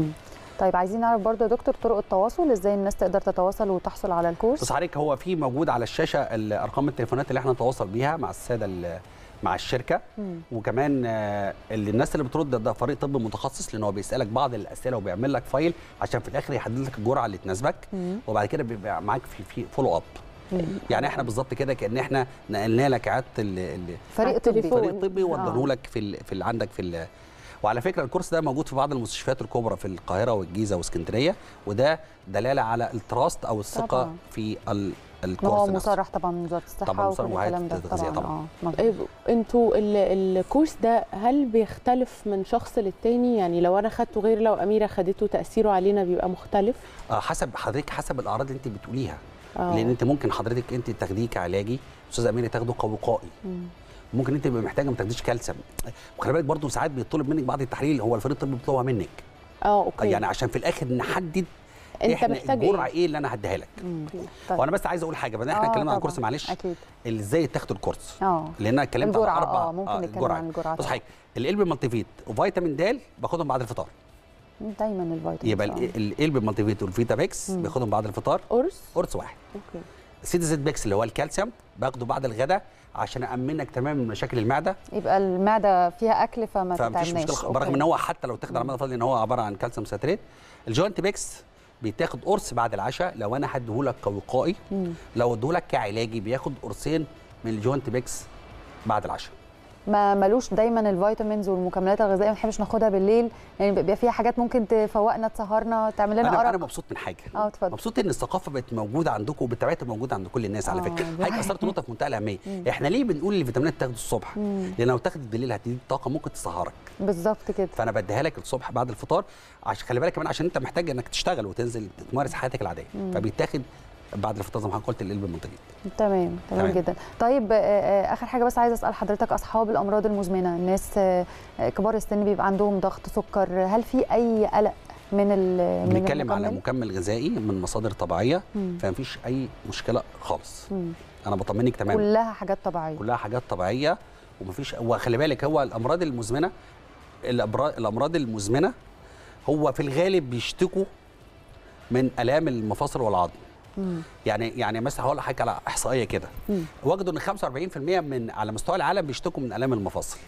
طيب عايزين نعرف برضو يا دكتور طرق التواصل ازاي الناس تقدر تتواصل وتحصل على الكورس بص حضرتك هو في موجود على الشاشه ارقام التليفونات اللي احنا نتواصل بيها مع الساده ال- مع الشركه وكمان آه، اللي الناس اللي بترد ده فريق طب متخصص لان هو بيسالك بعض الاسئله وبيعمل لك فايل عشان في الاخر يحدد لك الجرعه اللي تناسبك وبعد كده بيبقى معاك في في فولو اب يعني احنا بالظبط كده كان احنا نقلنا لك اعاده ال- ال- فريق على طبي التليفون. فريق طبي آه. ودنه لك في ال... في ال... عندك في ال... وعلى فكره الكورس ده موجود في بعض المستشفيات الكبرى في القاهره والجيزه واسكندريه وده دلاله على التراست او الثقه طبعاً. في ال... ما الكورس هو نفسه. مصرح طبعا من وزاره الصحه طبعاً وكل مصرح وهيئة الكلام ده التغذية طبعاً. اه مظبوط. طيب انتوا ال- الكورس ده هل بيختلف من شخص للتاني يعني لو انا خدته غير لو اميره خدته تاثيره علينا بيبقى مختلف آه حسب حضرتك حسب الاعراض اللي انت بتقوليها آه. لان انت ممكن حضرتك انت تاخديه كعلاجي استاذ اميره تاخده كوقائي ممكن انت تبقى محتاجه ما تاخديش كالسيوم وخلي بالك برضه ساعات بيطلب منك بعض التحاليل هو الفريق الطبي بيطلبها منك اه اوكي يعني عشان في الاخر نحدد انت احنا محتاج الجرعه ايه ايه اللي انا هديها لك طيب. وانا بس عايز اقول حاجه بدل احنا آه، اتكلمنا عن طبعاً. الكورس معلش اكيد اللي ازاي تاخد الكورس اه لان انا اتكلمت الجرعة، عن اربع آه، ممكن نتكلم عن الجرعات. بص حضرتك القلب المالتيفيت وفيتامين د باخدهم بعد الفطار دايما الفيتامين يبقى ال- القلب المالتيفيت والفيتاميكس باخدهم بعد الفطار قرص قرص واحد اوكي سيدي زيت بيكس اللي هو الكالسيوم باخده بعد الغداء عشان امنك تماما من مشاكل المعده يبقى المعده فيها اكل فما فمفيش تتعبناش مشكله برغم ان هو حتى لو اتاخد على مدى فضل ان هو عباره عن كالسيوم ساتريت الجوينت بيكس بيتاخد قرص بعد العشاء لو انا هديهولك كوقائي لو اديهولك كعلاجي بياخد قرصين من الجوينت بيكس بعد العشاء ما ملوش دايما الفيتامينز والمكملات الغذائيه ما بنحبش ناخدها بالليل يعني بيبقى فيها حاجات ممكن تفوقنا تسهرنا تعمل لنا انا انا ارق مبسوط من حاجه اه اتفضل مبسوط ان الثقافه بقت موجوده عندكم وبالتبعيه موجوده عند كل الناس على آه، فكره دي حضرتك حقيقة. اثرت نقطه في منتهى الاهميه احنا ليه بنقول الفيتامينات تاخد الصبح لان لو تاخد بالليل هتديك طاقه ممكن تسهرك بالظبط كده فانا بديها لك الصبح بعد الفطار عشان خلي بالك كمان عشان انت محتاج انك تشتغل وتنزل تمارس حياتك العاديه فبيتاخد بعد الفطار زي ما حضرتك قلت القلب المنتجي تمام تمام تمام. جدا طيب آه، آه، اخر حاجه بس عايزه اسال حضرتك اصحاب الامراض المزمنه الناس آه، آه، كبار السن بيبقى عندهم ضغط سكر هل في اي قلق من ال من بنتكلم على المكمل؟ مكمل غذائي من مصادر طبيعيه مم. فمفيش اي مشكله خالص مم. انا بطمنك تماما كلها حاجات طبيعيه كلها حاجات طبيعيه ومفيش وخلي بالك هو الامراض المزمنه الأبرا- الامراض المزمنه هو في الغالب بيشتكوا من الام المفاصل والعظم مم. يعني يعني مثلا هقول لحضرتك على احصائيه كده مم. وجدوا ان 45% من على مستوى العالم بيشتكوا من الام المفاصل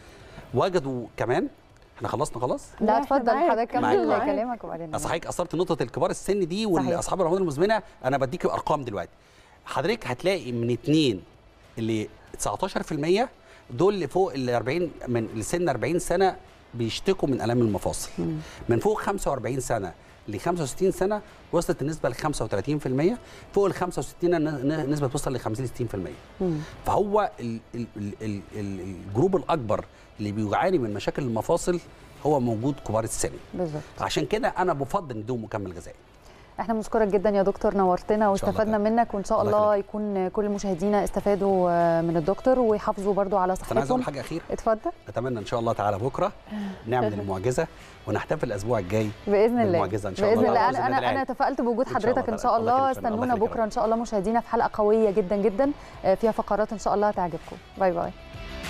وجدوا كمان احنا خلصنا خلاص لا لا، إحنا اتفضل معاك. حضرتك معاك. كمل معاك. كلامك وبعدين اصل حضرتك اثرت نقطه الكبار السن دي صحيح. واصحاب الامراض المزمنه انا بديك ارقام دلوقتي حضرتك هتلاقي من اتنين اللي 19% دول اللي فوق ال 40 من لسن 40 سنه بيشتكوا من الام المفاصل من فوق 45 سنه ل 65 سنه وصلت النسبه ل 35% فوق ال 65 الن- النسبه توصل ل 50 60% مم. فهو ال ال ال ال ال الجروب الاكبر اللي بيعاني من مشاكل المفاصل هو موجود كبار السن بالظبط عشان كده انا بفضل نديهم مكمل غذائي احنا بنشكرك جدا يا دكتور نورتنا شاء الله واستفدنا تعالى. منك وان شاء الله الله يخليك. يكون كل مشاهدينا استفادوا آه، من الدكتور ويحافظوا برضو على بس انا عايز اقول صحتهم حاجه اخيره اتفضل اتمنى ان شاء الله تعالى بكره نعمل المعجزه ونحتفل الاسبوع الجاي باذن الله بالمعجزة إن شاء باذن الله. الله بإذن انا انا الله. انا تفائلت بوجود إن شاء حضرتك الله ان شاء تعالى. الله الله يخليك. الله استنونا يخليك. بكره ان شاء الله مشاهدينا في حلقه قويه جدا جدا آه، فيها فقرات ان شاء الله هتعجبكم باي باي